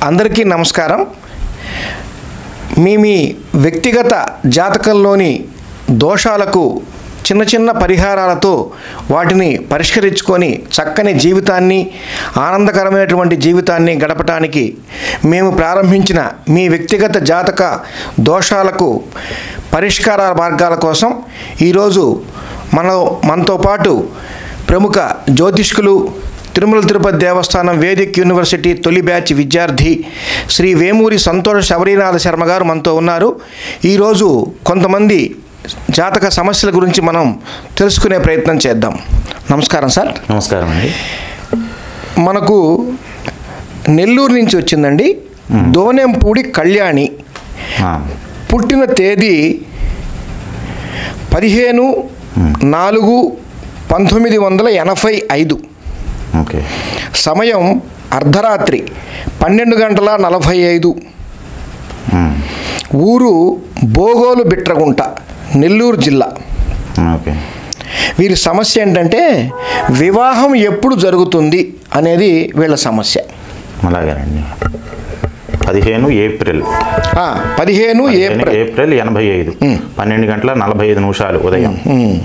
అందరికీ నమస్కారం మీ మీ వ్యక్తిగత జాతకంలోని దోషాలకు చిన్న చిన్న పరిహారాలతో వాటిని పరిష్కరించుకొని చక్కని జీవితాన్ని ఆనందకరమైనటువంటి జీవితాన్ని గడపటానికి మేము ప్రారంభించిన మీ వ్యక్తిగత జాతక దోషాలకు పరిష్కార మార్గాల కోసం ఈరోజు మన మనతో పాటు ప్రముఖ జ్యోతిష్కులు తిరుమల తిరుపతి దేవస్థానం వేదిక్ యూనివర్సిటీ తొలి బ్యాచ్ విద్యార్థి శ్రీ వేమూరి సంతోష్ శబరీనాథ శర్మ గారు మనతో ఉన్నారు ఈరోజు కొంతమంది జాతక సమస్యల గురించి మనం తెలుసుకునే ప్రయత్నం చేద్దాం నమస్కారం సార్ నమస్కారం అండి మనకు నెల్లూరు నుంచి వచ్చిందండి దోనెంపూడి కళ్యాణి ఆ, పుట్టిన తేదీ పదిహేను నాలుగు పంతొమ్మిది వందల ఎనభై ఐదు ఓకే సమయం అర్ధరాత్రి పన్నెండు గంటల నలభై ఐదు ఉమ్, ఊరు బోగోలు బిట్రగుంట నెల్లూరు జిల్లా ఓకే వీరి సమస్య ఏంటంటే వివాహం ఎప్పుడు జరుగుతుంది అనేది వీళ్ళ సమస్య అలాగేనండి పదిహేను ఏప్రిల్ ఆ, పదిహేను పదిహేను ఏప్రిల్ ఏప్రిల్ ఎనభై ఐదు పన్నెండు గంటల నలభై ఐదు నిమిషాలు ఉదయం ఉమ్,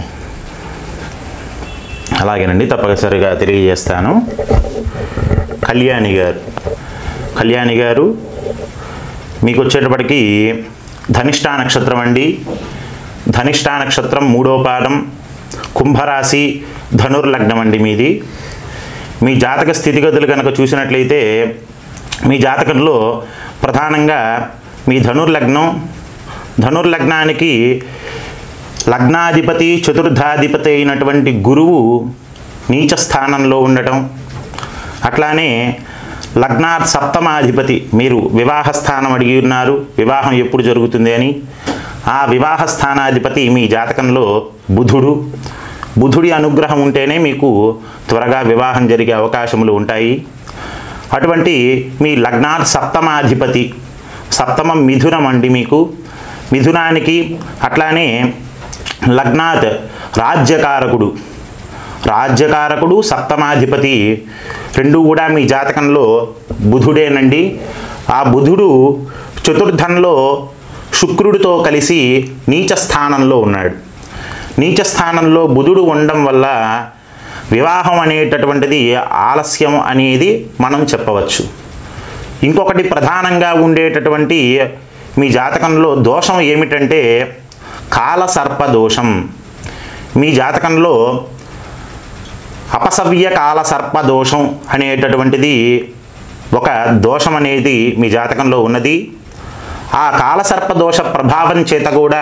అలాగేనండి తప్పనిసరిగా తెలియజేస్తాను కళ్యాణి గారు కళ్యాణి గారు మీకు వచ్చేటప్పటికి ధనిష్టా నక్షత్రం అండి ధనిష్టా నక్షత్రం మూడో పాదం కుంభరాశి ధనుర్లగ్నం అండి మీది మీ జాతక స్థితిగతులు కనుక చూసినట్లయితే మీ జాతకంలో ప్రధానంగా మీ ధనుర్లగ్నం ధనుర్లగ్నానికి లగ్నాధిపతి చతుర్థాధిపతి అయినటువంటి గురువు నీచ స్థానంలో ఉండటం అట్లానే లగ్నా సప్తమాధిపతి మీరు వివాహ స్థానం అడిగి ఉన్నారు వివాహం ఎప్పుడు జరుగుతుంది అని ఆ వివాహ స్థానాధిపతి మీ జాతకంలో బుధుడు బుధుడి అనుగ్రహం ఉంటేనే మీకు త్వరగా వివాహం జరిగే అవకాశములు ఉంటాయి అటువంటి మీ లగ్నాత్ సప్తమాధిపతి సప్తమం మిథునం అండి మీకు మిథునానికి అట్లానే లగ్నాత్ రాజ్యకారకుడు రాజ్యకారకుడు సప్తమాధిపతి రెండు కూడా మీ జాతకంలో బుధుడేనండి ఆ బుధుడు చతుర్థంలో శుక్రుడితో కలిసి నీచ స్థానంలో ఉన్నాడు నీచ స్థానంలో బుధుడు ఉండడం వల్ల వివాహం అనేటటువంటిది ఆలస్యం అనేది మనం చెప్పవచ్చు ఇంకొకటి ప్రధానంగా ఉండేటటువంటి మీ జాతకంలో దోషం ఏమిటంటే కాలసర్ప దోషం మీ జాతకంలో అపసవ్య కాల సర్ప దోషం అనేటటువంటిది ఒక దోషం అనేది మీ జాతకంలో ఉన్నది ఆ కాలసర్ప దోష ప్రభావం చేత కూడా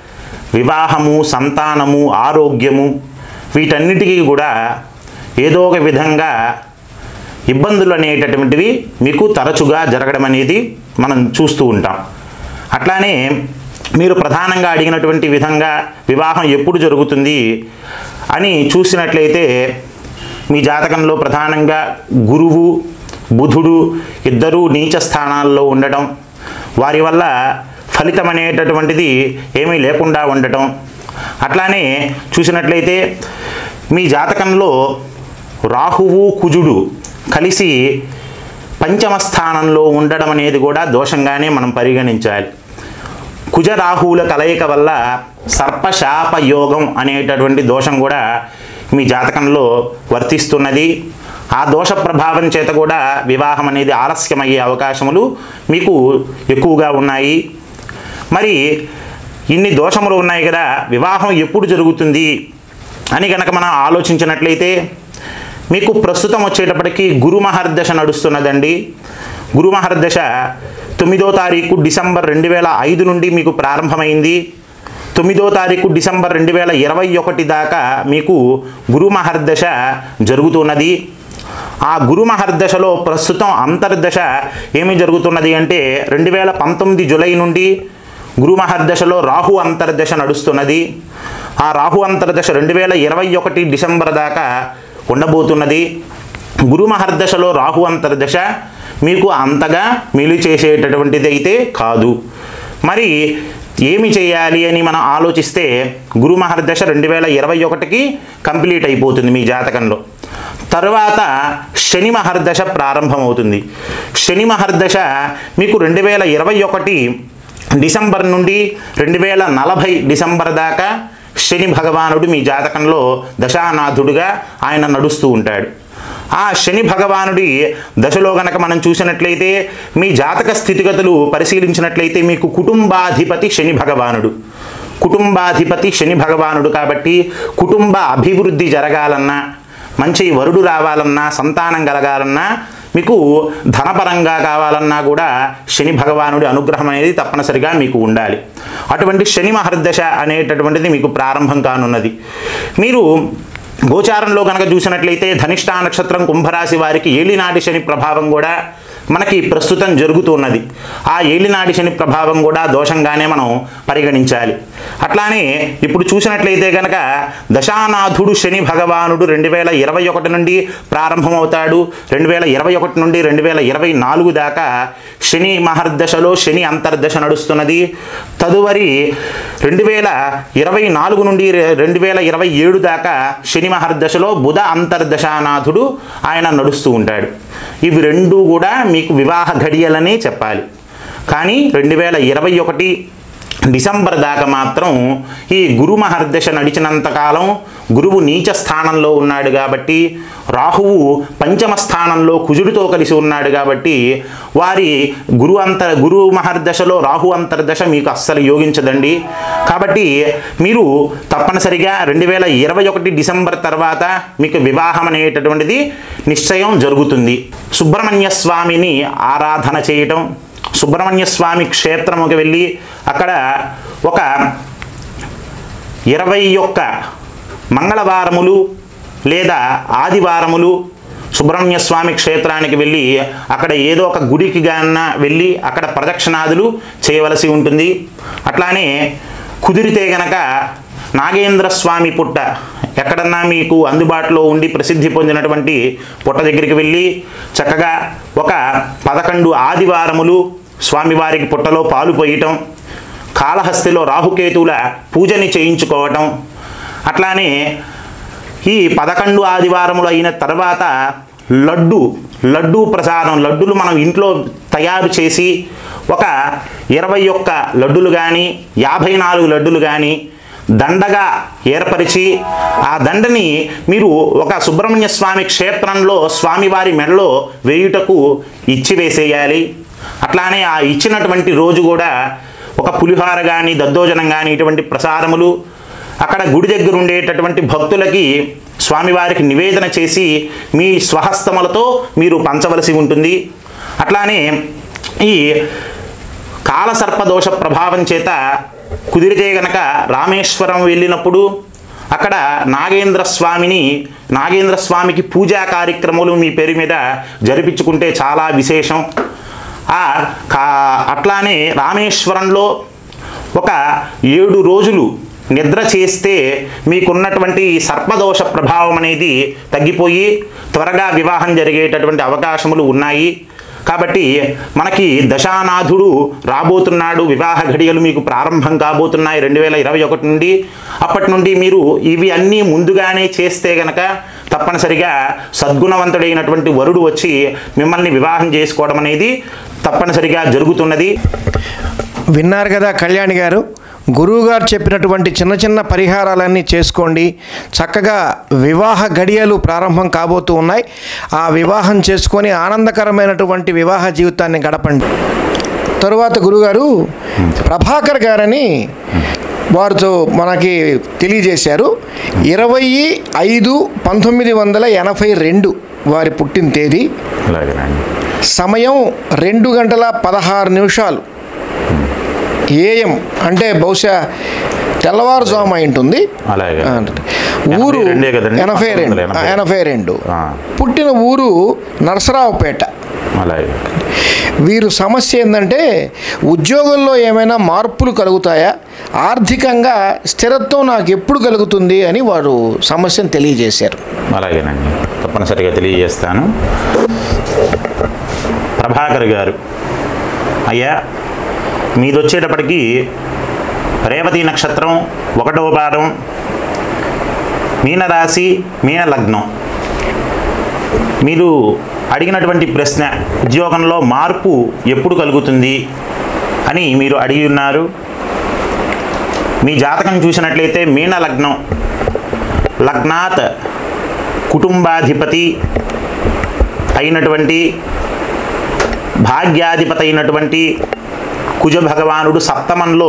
వివాహము సంతానము ఆరోగ్యము వీటన్నిటికీ కూడా ఏదో ఒక విధంగా ఇబ్బందులు అనేటటువంటివి మీకు తరచుగా జరగడం అనేది మనం చూస్తూ ఉంటాం అట్లానే మీరు ప్రధానంగా అడిగినటువంటి విధంగా వివాహం ఎప్పుడు జరుగుతుంది అని చూసినట్లయితే మీ జాతకంలో ప్రధానంగా గురువు బుధుడు ఇద్దరూ నీచ స్థానాల్లో ఉండటం వారి వల్ల ఫలితం అనేటటువంటిది ఏమీ లేకుండా ఉండటం అట్లానే చూసినట్లయితే మీ జాతకంలో రాహువు కుజుడు కలిసి పంచమ స్థానంలో ఉండడం అనేది కూడా దోషంగానే మనం పరిగణించాలి కుజరాహువుల కలయిక వల్ల సర్పశాప యోగం అనేటటువంటి దోషం కూడా మీ జాతకంలో వర్తిస్తున్నది ఆ దోష ప్రభావం చేత కూడా వివాహం అనేది ఆలస్యమయ్యే అవకాశములు మీకు ఎక్కువగా ఉన్నాయి మరి ఇన్ని దోషములు ఉన్నాయి కదా వివాహం ఎప్పుడు జరుగుతుంది అని కనుక మనం ఆలోచించినట్లయితే మీకు ప్రస్తుతం వచ్చేటప్పటికి గురు మహర్దశ నడుస్తున్నదండి గురు మహర్దశ తొమ్మిదో తారీఖు డిసెంబర్ రెండు వేల ఐదు నుండి మీకు ప్రారంభమైంది తొమ్మిదో తారీఖు డిసెంబర్ రెండు వేల ఇరవై ఒకటి దాకా మీకు గురు మహర్దశ జరుగుతున్నది ఆ గురు మహర్దశలో ప్రస్తుతం అంతర్దశ ఏమి జరుగుతున్నది అంటే రెండు వేల పంతొమ్మిది జులై నుండి గురు మహర్దశలో రాహు అంతర్దశ నడుస్తున్నది ఆ రాహు అంతర్దశ రెండు వేల ఇరవై ఒకటి డిసెంబర్ దాకా ఉండబోతున్నది గురు మహర్దశలో రాహు అంతర్దశ మీకు అంతగా మేలు చేసేటటువంటిది అయితే కాదు మరి ఏమి చేయాలి అని మనం ఆలోచిస్తే గురు మహర్దశ రెండు వేల ఇరవై ఒకటికి కంప్లీట్ అయిపోతుంది మీ జాతకంలో తర్వాత శని మహర్దశ ప్రారంభమవుతుంది శని మహర్దశ మీకు రెండు వేల ఇరవై ఒకటి డిసెంబర్ నుండి రెండు వేల నలభై డిసెంబర్ దాకా శని భగవానుడు మీ జాతకంలో దశానాథుడుగా ఆయన నడుస్తూ ఉంటాడు ఆ శని భగవానుడి దశలో గనక మనం చూసినట్లయితే మీ జాతక స్థితిగతులు పరిశీలించినట్లయితే మీకు కుటుంబాధిపతి శని భగవానుడు కుటుంబాధిపతి శని భగవానుడు కాబట్టి కుటుంబ అభివృద్ధి జరగాలన్నా మంచి వరుడు రావాలన్నా సంతానం కలగాలన్నా మీకు ధనపరంగా కావాలన్నా కూడా శని భగవానుడి అనుగ్రహం అనేది తప్పనిసరిగా మీకు ఉండాలి అటువంటి శని మహర్దశ అనేటటువంటిది మీకు ప్రారంభం కానున్నది మీరు గోచారంలో కనుక చూసినట్లయితే ధనిష్టా నక్షత్రం కుంభరాశి వారికి ఏలినాటి శని ప్రభావం కూడా మనకి ప్రస్తుతం జరుగుతున్నది ఆ ఏలినాటి శని ప్రభావం కూడా దోషంగానే మనం పరిగణించాలి అట్లానే ఇప్పుడు చూసినట్లయితే కనుక దశానాథుడు శని భగవానుడు రెండు వేల ఇరవై ఒకటి నుండి ప్రారంభమవుతాడు రెండు వేల ఇరవై ఒకటి నుండి రెండు వేల ఇరవై నాలుగు దాకా శని మహర్దశలో శని అంతర్దశ నడుస్తున్నది తదువరి రెండు వేల ఇరవై నాలుగు నుండి రెండు వేల ఇరవై ఏడు దాకా శని మహర్దశలో బుధ అంతర్దశానాథుడు ఆయన నడుస్తూ ఉంటాడు ఇవి రెండు కూడా మీకు వివాహ ఘడియలనే చెప్పాలి కానీ రెండు వేల ఇరవై ఒకటి డిసెంబర్ దాకా మాత్రం ఈ గురు మహర్దశ నడిచినంత కాలం గురువు నీచ స్థానంలో ఉన్నాడు కాబట్టి రాహువు పంచమ స్థానంలో కుజుడితో కలిసి ఉన్నాడు కాబట్టి వారి గురు అంతర్ గురు మహర్దశలో రాహు అంతర్దశ మీకు అస్సలు యోగించదండి కాబట్టి మీరు తప్పనిసరిగా రెండు వేల ఇరవై ఒకటి డిసెంబర్ తర్వాత మీకు వివాహం అనేటటువంటిది నిశ్చయం జరుగుతుంది సుబ్రహ్మణ్య స్వామిని ఆరాధన చేయటం సుబ్రహ్మణ్య స్వామి క్షేత్రముకి వెళ్ళి అక్కడ ఒక ఇరవై ఒక్క మంగళవారములు లేదా ఆదివారములు సుబ్రహ్మణ్య స్వామి క్షేత్రానికి వెళ్ళి అక్కడ ఏదో ఒక గుడికి గాన వెళ్ళి అక్కడ ప్రదక్షిణాదులు చేయవలసి ఉంటుంది అట్లానే కుదిరితే గనక నాగేంద్ర స్వామి పుట్ట ఎక్కడన్నా మీకు అందుబాటులో ఉండి ప్రసిద్ధి పొందినటువంటి పుట్ట దగ్గరికి వెళ్ళి చక్కగా ఒక పదకొండు ఆదివారములు స్వామివారికి పుట్టలో పాలు పోయటం కాళహస్తిలో రాహుకేతువుల పూజని చేయించుకోవటం అట్లానే ఈ పదకొండు ఆదివారములు అయిన తర్వాత లడ్డు లడ్డు ప్రసాదం లడ్డులు మనం ఇంట్లో తయారు చేసి ఒక ఇరవై ఒక్క లడ్డులు కానీ యాభై నాలుగు లడ్డులు కానీ దండగా ఏర్పరిచి ఆ దండని మీరు ఒక సుబ్రహ్మణ్య స్వామి క్షేత్రంలో స్వామివారి మెడలో వేయుటకు ఇచ్చివేసేయాలి అట్లానే ఆ ఇచ్చినటువంటి రోజు కూడా ఒక పులిహార కానీ దద్దోజనం కానీ ఇటువంటి ప్రసాదములు అక్కడ గుడి దగ్గర ఉండేటటువంటి భక్తులకి స్వామివారికి నివేదన చేసి మీ స్వహస్తములతో మీరు పంచవలసి ఉంటుంది అట్లానే ఈ కాలసర్పదోష ప్రభావం చేత కుదిరితే గనక రామేశ్వరం వెళ్ళినప్పుడు అక్కడ నాగేంద్ర స్వామిని నాగేంద్ర స్వామికి పూజా కార్యక్రమాలు మీ పేరు మీద జరిపించుకుంటే చాలా విశేషం ఆ కా అట్లానే రామేశ్వరంలో ఒక ఏడు రోజులు నిద్ర చేస్తే మీకున్నటువంటి ఈ సర్పదోష ప్రభావం అనేది తగ్గిపోయి త్వరగా వివాహం జరిగేటటువంటి అవకాశములు ఉన్నాయి కాబట్టి మనకి దశానాథుడు రాబోతున్నాడు వివాహ ఘడియలు మీకు ప్రారంభం కాబోతున్నాయి రెండు వేల ఇరవై ఒకటి నుండి అప్పటి నుండి మీరు ఇవి అన్నీ ముందుగానే చేస్తే గనక తప్పనిసరిగా సద్గుణవంతుడైనటువంటి వరుడు వచ్చి మిమ్మల్ని వివాహం చేసుకోవడం అనేది తప్పనిసరిగా జరుగుతున్నది విన్నారు కదా కళ్యాణి గారు గురువుగారు చెప్పినటువంటి చిన్న చిన్న పరిహారాలన్నీ చేసుకోండి చక్కగా వివాహ గడియలు ప్రారంభం కాబోతూ ఉన్నాయి ఆ వివాహం చేసుకొని ఆనందకరమైనటువంటి వివాహ జీవితాన్ని గడపండి తరువాత గురుగారు ప్రభాకర్ గారని వారితో మనకి తెలియజేశారు ఇరవై ఐదు పంతొమ్మిది వందల ఎనభై రెండు వారి పుట్టిన తేదీ అలాగేనండి సమయం రెండు గంటల పదహారు నిమిషాలు ఏఎం అంటే బహుశా తెల్లవారుజాము అయి ఉంటుంది అలాగే ఆ, ఊరు ఎనభై రెండే కదండి? ఎనభై రెండు ఎనభై. ఎనభై రెండు ఆ. పుట్టిన ఊరు నరసరావుపేట అలాగే వీరు సమస్య ఏంటంటే ఉద్యోగంలో ఏమైనా మార్పులు కలుగుతాయా ఆర్థికంగా స్థిరత్వం నాకు ఎప్పుడు కలుగుతుంది అని వారు సమస్యను తెలియజేశారు అలాగేనండి తప్పనిసరిగా తెలియజేస్తాను ప్రభాకర్ గారు అయ్యా మీది వచ్చేటప్పటికి రేవతి నక్షత్రం ఒకటవ పాదం మీనరాశి మీన లగ్నం మీరు అడిగినటువంటి ప్రశ్న ఉద్యోగంలో మార్పు ఎప్పుడు కలుగుతుంది అని మీరు అడిగి ఉన్నారు మీ జాతకం చూసినట్లయితే మీన లగ్నం లగ్నాత్ కుటుంబాధిపతి అయినటువంటి భాగ్యాధిపతి అయినటువంటి కుజ భగవానుడు సప్తమంలో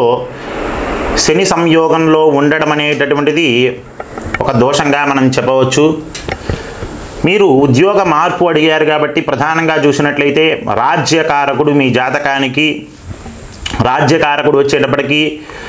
శని సంయోగంలో ఉండడం అనేటటువంటిది ఒక దోషంగా మనం చెప్పవచ్చు మీరు ఉద్యోగ మార్పు అడిగారు కాబట్టి ప్రధానంగా చూసినట్లయితే రాజ్యకారకుడు మీ జాతకానికి రాజ్యకారకుడు వచ్చేటప్పటికి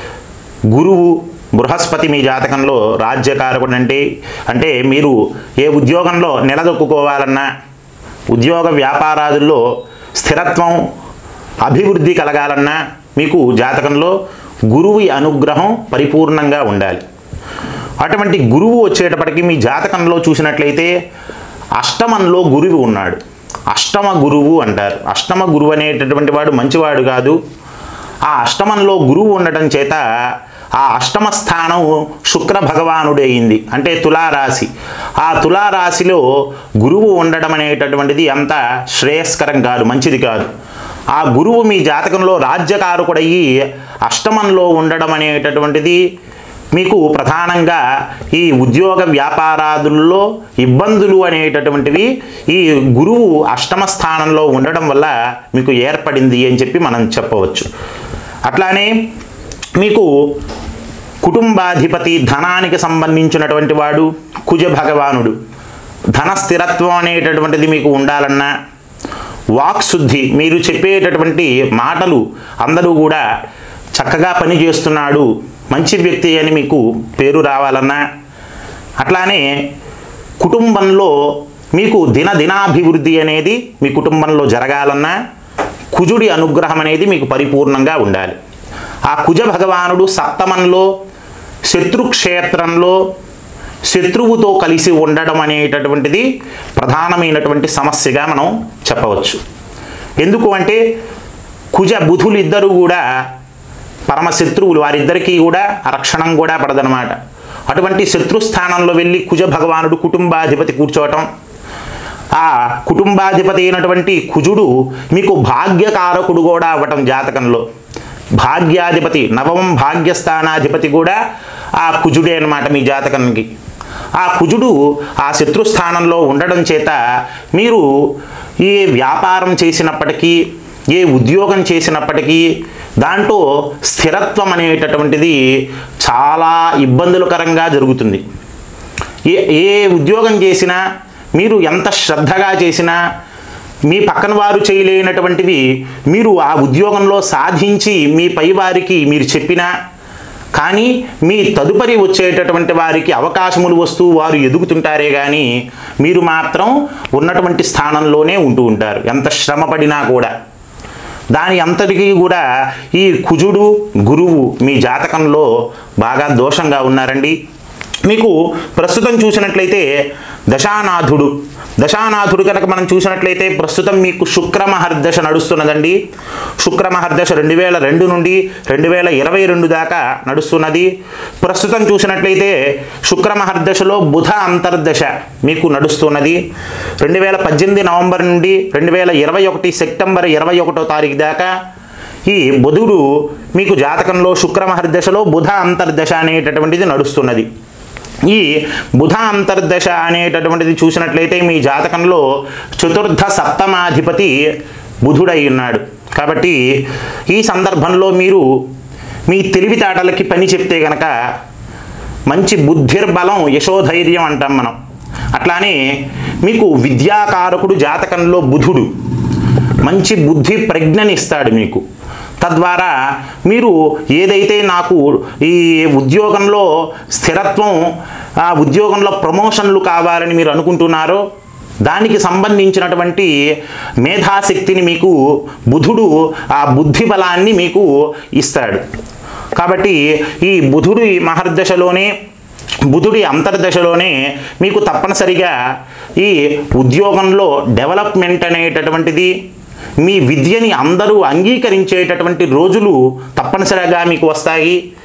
గురువు బృహస్పతి మీ జాతకంలో రాజ్యకారకుడు అంటే అంటే మీరు ఏ ఉద్యోగంలో నిలదొక్కుకోవాలన్నా ఉద్యోగ వ్యాపారాదుల్లో స్థిరత్వం అభివృద్ధి కలగాలన్నా మీకు జాతకంలో గురువు అనుగ్రహం పరిపూర్ణంగా ఉండాలి అటువంటి గురువు వచ్చేటప్పటికి మీ జాతకంలో చూసినట్లయితే అష్టమంలో గురువు ఉన్నాడు అష్టమ గురువు అంటారు అష్టమ గురువు అనేటటువంటి వాడు మంచివాడు కాదు ఆ అష్టమంలో గురువు ఉండటం చేత ఆ అష్టమ స్థానం శుక్ర భగవానుడే అయింది అంటే తులారాశి ఆ తులారాశిలో గురువు ఉండడం అనేటటువంటిది అంత శ్రేయస్కరం కాదు మంచిది కాదు ఆ గురువు మీ జాతకంలో రాజ్యకారకుడయ్యి అష్టమంలో ఉండడం అనేటటువంటిది మీకు ప్రధానంగా ఈ ఉద్యోగ వ్యాపారాదుల్లో ఇబ్బందులు అనేటటువంటివి ఈ గురువు అష్టమ స్థానంలో ఉండడం వల్ల మీకు ఏర్పడింది అని చెప్పి మనం చెప్పవచ్చు అట్లానే మీకు కుటుంబాధిపతి ధనానికి సంబంధించినటువంటి వాడు కుజ భగవానుడు ధన స్థిరత్వం అనేటటువంటిది మీకు ఉండాలన్నా వాక్శుద్ధి మీరు చెప్పేటటువంటి మాటలు అందరూ కూడా చక్కగా పనిచేస్తున్నాడు మంచి వ్యక్తి అని మీకు పేరు రావాలన్నా అట్లానే కుటుంబంలో మీకు దిన దినాభివృద్ధి అనేది మీ కుటుంబంలో జరగాలన్నా కుజుడి అనుగ్రహం అనేది మీకు పరిపూర్ణంగా ఉండాలి ఆ కుజ భగవానుడు సప్తమంలో శత్రుక్షేత్రంలో శత్రువుతో కలిసి ఉండడం అనేటటువంటిది ప్రధానమైనటువంటి సమస్యగా మనం చెప్పవచ్చు ఎందుకు అంటే కుజ బుధులు ఇద్దరు కూడా పరమశత్రువులు వారిద్దరికీ కూడా రక్షణం కూడా పడదనమాట అటువంటి శత్రుస్థానంలో వెళ్ళి కుజ భగవానుడు కుటుంబాధిపతి కూర్చోవటం ఆ కుటుంబాధిపతి అయినటువంటి కుజుడు మీకు భాగ్యకారకుడు కూడా అవ్వటం జాతకంలో భాగ్యాధిపతి నవమం భాగ్యస్థానాధిపతి కూడా ఆ కుజుడే అన్నమాట మీ జాతకానికి ఆ కుజుడు ఆ శత్రుస్థానంలో ఉండడం చేత మీరు ఏ వ్యాపారం చేసినప్పటికీ ఏ ఉద్యోగం చేసినప్పటికీ దాంట్లో స్థిరత్వం అనేటటువంటిది చాలా ఇబ్బందులకరంగా జరుగుతుంది ఏ ఏ ఉద్యోగం చేసినా మీరు ఎంత శ్రద్ధగా చేసినా మీ పక్కన వారు చేయలేనటువంటివి మీరు ఆ ఉద్యోగంలో సాధించి మీ పై వారికి మీరు చెప్పినా కానీ మీ తదుపరి వచ్చేటటువంటి వారికి అవకాశములు వస్తూ వారు ఎదుగుతుంటారే కానీ మీరు మాత్రం ఉన్నటువంటి స్థానంలోనే ఉంటూ ఉంటారు ఎంత శ్రమపడినా కూడా దాని అంతటికీ కూడా ఈ కుజుడు గురువు మీ జాతకంలో బాగా దోషంగా ఉన్నారండి మీకు ప్రస్తుతం చూసినట్లయితే దశానాథుడు దశానాథుడు కనుక మనం చూసినట్లయితే ప్రస్తుతం మీకు శుక్రమహర్దశ నడుస్తున్నదండి శుక్రమహర్దశ రెండు వేల రెండు నుండి రెండు వేల ఇరవై రెండు దాకా నడుస్తున్నది ప్రస్తుతం చూసినట్లయితే శుక్రమహర్దశలో బుధ అంతర్దశ మీకు నడుస్తున్నది రెండు వేల పద్దెనిమిది నవంబర్ నుండి రెండు వేల ఇరవై ఒకటి సెప్టెంబర్ ఇరవై ఒకటో తారీఖు దాకా ఈ బుధుడు మీకు జాతకంలో శుక్రమహర్దశలో బుధ అంతర్దశ అనేటటువంటిది నడుస్తున్నది ఈ బుధ అంతర్దశ అనేటటువంటిది చూసినట్లయితే మీ జాతకంలో చతుర్థ సప్తమాధిపతి బుధుడై ఉన్నాడు కాబట్టి ఈ సందర్భంలో మీరు మీ తెలివితేటలకి పని చెప్తే గనక మంచి బుద్ధిర్బలం యశోధైర్యం అంటాం మనం అట్లానే మీకు విద్యాకారకుడు జాతకంలో బుధుడు మంచి బుద్ధి ప్రజ్ఞనిస్తాడు మీకు తద్వారా మీరు ఏదైతే నాకు ఈ ఉద్యోగంలో స్థిరత్వం ఆ ఉద్యోగంలో ప్రమోషన్లు కావాలని మీరు అనుకుంటున్నారో దానికి సంబంధించినటువంటి మేధాశక్తిని మీకు బుధుడు ఆ బుద్ధి బలాన్ని మీకు ఇస్తాడు కాబట్టి ఈ బుధుడి మహర్దశలోనే బుధుడి అంతర్దశలోనే మీకు తప్పనిసరిగా ఈ ఉద్యోగంలో డెవలప్మెంట్ అనేటటువంటిది మీ విద్యని అందరూ అంగీకరించేటటువంటి రోజులు తప్పనిసరిగా మీకు వస్తాయి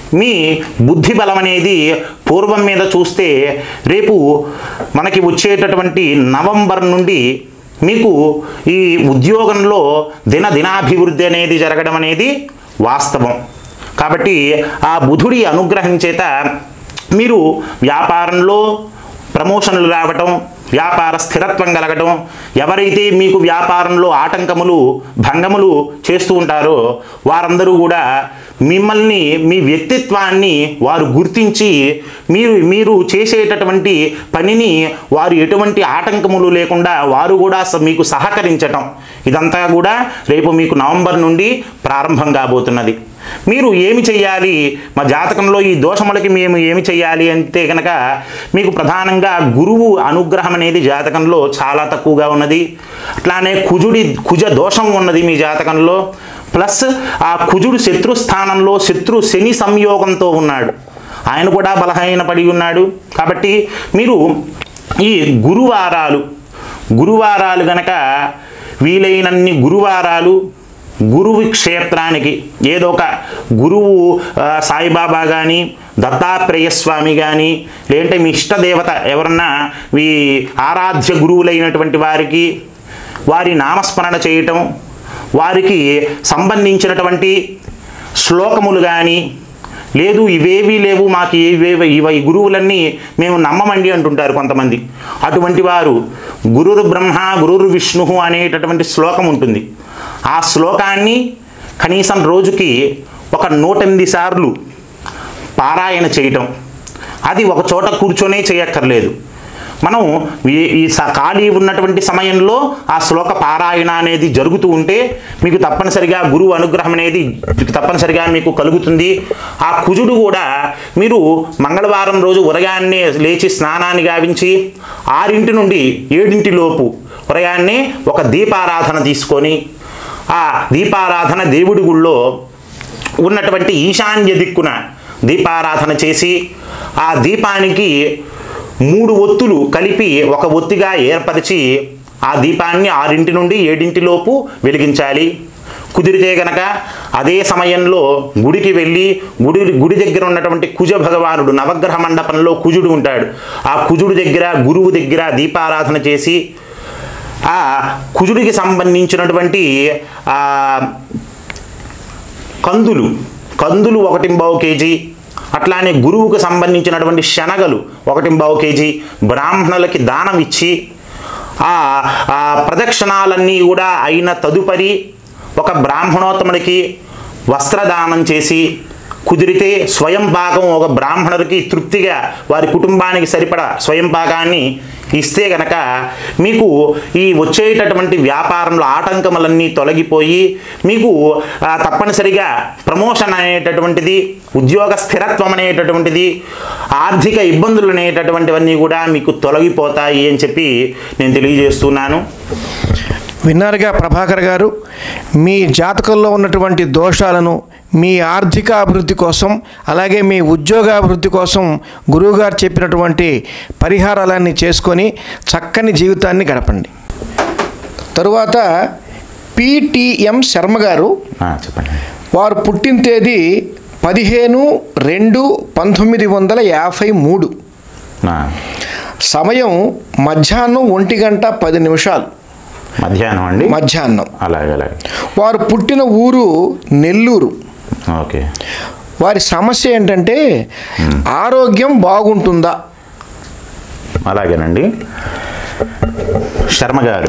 మీ బుద్ధి బలం అనేది పూర్వం మీద చూస్తే రేపు మనకి వచ్చేటటువంటి నవంబర్ నుండి మీకు ఈ ఉద్యోగంలో దిన దినాభివృద్ధి అనేది జరగడం అనేది వాస్తవం కాబట్టి ఆ బుధుడి అనుగ్రహం చేత మీరు వ్యాపారంలో ప్రమోషన్లు రావటం వ్యాపార స్థిరత్వం కలగటం ఎవరైతే మీకు వ్యాపారంలో ఆటంకములు భంగములు చేస్తూ ఉంటారో వారందరూ కూడా మిమ్మల్ని మీ వ్యక్తిత్వాన్ని వారు గుర్తించి మీరు మీరు చేసేటటువంటి పనిని వారు ఎటువంటి ఆటంకములు లేకుండా వారు కూడా స- మీకు సహకరించటం ఇదంతా కూడా రేపు మీకు నవంబర్ నుండి ప్రారంభం కాబోతున్నది మీరు ఏమి చెయ్యాలి మా జాతకంలో ఈ దోషములకి మేము ఏమి చెయ్యాలి అంటే కనుక మీకు ప్రధానంగా గురువు అనుగ్రహం అనేది జాతకంలో చాలా తక్కువగా ఉన్నది అట్లానే కుజుడి కుజ దోషం ఉన్నది మీ జాతకంలో ప్లస్ ఆ కుజుడు శత్రు స్థానంలో శత్రు శని సంయోగంతో ఉన్నాడు ఆయన కూడా బలహీనపడి ఉన్నాడు కాబట్టి మీరు ఈ గురువారాలు గురువారాలు గనక వీలైనన్ని గురువారాలు గురువు క్షేత్రానికి ఏదో ఒక గురువు ఆ, సాయిబాబా కానీ దత్తాత్రేయ స్వామి కానీ లేదంటే మీ ఇష్టదేవత ఎవరన్నా మీ ఆరాధ్య గురువులైనటువంటి వారికి వారి నామస్మరణ చేయటం వారికి సంబంధించినటువంటి శ్లోకములు కానీ లేదు ఇవేవీ లేవు మాకు ఇవేవి ఇవ ఈ గురువులన్నీ మేము నమ్మమండి అంటుంటారు కొంతమంది అటువంటి వారు గురురు బ్రహ్మ గురురు విష్ణు అనేటటువంటి శ్లోకం ఉంటుంది ఆ శ్లోకాన్ని కనీసం రోజుకి ఒక నూట ఎనిమిది సార్లు పారాయణ చేయటం అది ఒక చోట కూర్చొనే చేయక్కర్లేదు మనం ఈ ఈ స- ఖాళీ ఉన్నటువంటి సమయంలో ఆ శ్లోక పారాయణ అనేది జరుగుతూ ఉంటే మీకు తప్పనిసరిగా గురువు అనుగ్రహం అనేది మీకు తప్పనిసరిగా మీకు కలుగుతుంది ఆ కుజుడు కూడా మీరు మంగళవారం రోజు ఉదయాన్నే లేచి స్నానాన్ని గావించి ఆరింటి నుండి ఏడింటి లోపు ఉదయాన్నే ఒక దీపారాధన తీసుకొని ఆ దీపారాధన దేవుడి గుళ్ళో ఉన్నటువంటి ఈశాన్య దిక్కున దీపారాధన చేసి ఆ దీపానికి మూడు ఒత్తులు కలిపి ఒక ఒత్తిగా ఏర్పరిచి ఆ దీపాన్ని ఆరింటి నుండి ఏడింటిలోపు వెలిగించాలి కుదిరితే గనక అదే సమయంలో గుడికి వెళ్ళి గుడి గుడి దగ్గర ఉన్నటువంటి కుజ భగవానుడు నవగ్రహ మండపంలో కుజుడు ఉంటాడు ఆ కుజుడు దగ్గర గురువు దగ్గర దీపారాధన చేసి ఆ కుజుడికి సంబంధించినటువంటి ఆ కందులు కందులు ఒకటింబావు కేజీ అట్లానే గురువుకు సంబంధించినటువంటి శనగలు ఒకటింబావు కేజీ బ్రాహ్మణులకి దానం ఇచ్చి ఆ ఆ ప్రదక్షిణాలన్నీ కూడా అయిన తదుపరి ఒక బ్రాహ్మణోత్తముడికి వస్త్రదానం చేసి కుదిరితే స్వయం పాకం ఒక బ్రాహ్మణుడికి తృప్తిగా వారి కుటుంబానికి సరిపడా స్వయం పాకాన్ని ఇస్తే గనక మీకు ఈ వచ్చేటటువంటి వ్యాపారంలో ఆటంకములన్నీ తొలగిపోయి మీకు ఆ, తప్పనిసరిగా ప్రమోషన్ అనేటటువంటిది ఉద్యోగ స్థిరత్వం అనేటటువంటిది ఆర్థిక ఇబ్బందులు అనేటటువంటివన్నీ కూడా మీకు తొలగిపోతాయి అని చెప్పి నేను తెలియజేస్తున్నాను విన్నారుగా ప్రభాకర్ గారు మీ జాతకంలో ఉన్నటువంటి దోషాలను మీ ఆర్థిక అభివృద్ధి కోసం అలాగే మీ ఉద్యోగాభివృద్ధి కోసం గురువుగారు చెప్పినటువంటి పరిహారాలన్నీ చేసుకొని చక్కని జీవితాన్ని గడపండి తరువాత పిటిఎం శర్మ గారు ఆ, చెప్పండి వారు పుట్టిన తేదీ పదిహేను రెండు పంతొమ్మిది వందల యాభై మూడు ఆ, సమయం మధ్యాహ్నం ఒంటి గంట పది నిమిషాలు మధ్యాహ్నం అండి మధ్యాహ్నం అలాగే అలాగే వారు పుట్టిన ఊరు నెల్లూరు ఓకే వారి సమస్య ఏంటంటే ఆరోగ్యం బాగుంటుందా అలాగేనండి శర్మ గారు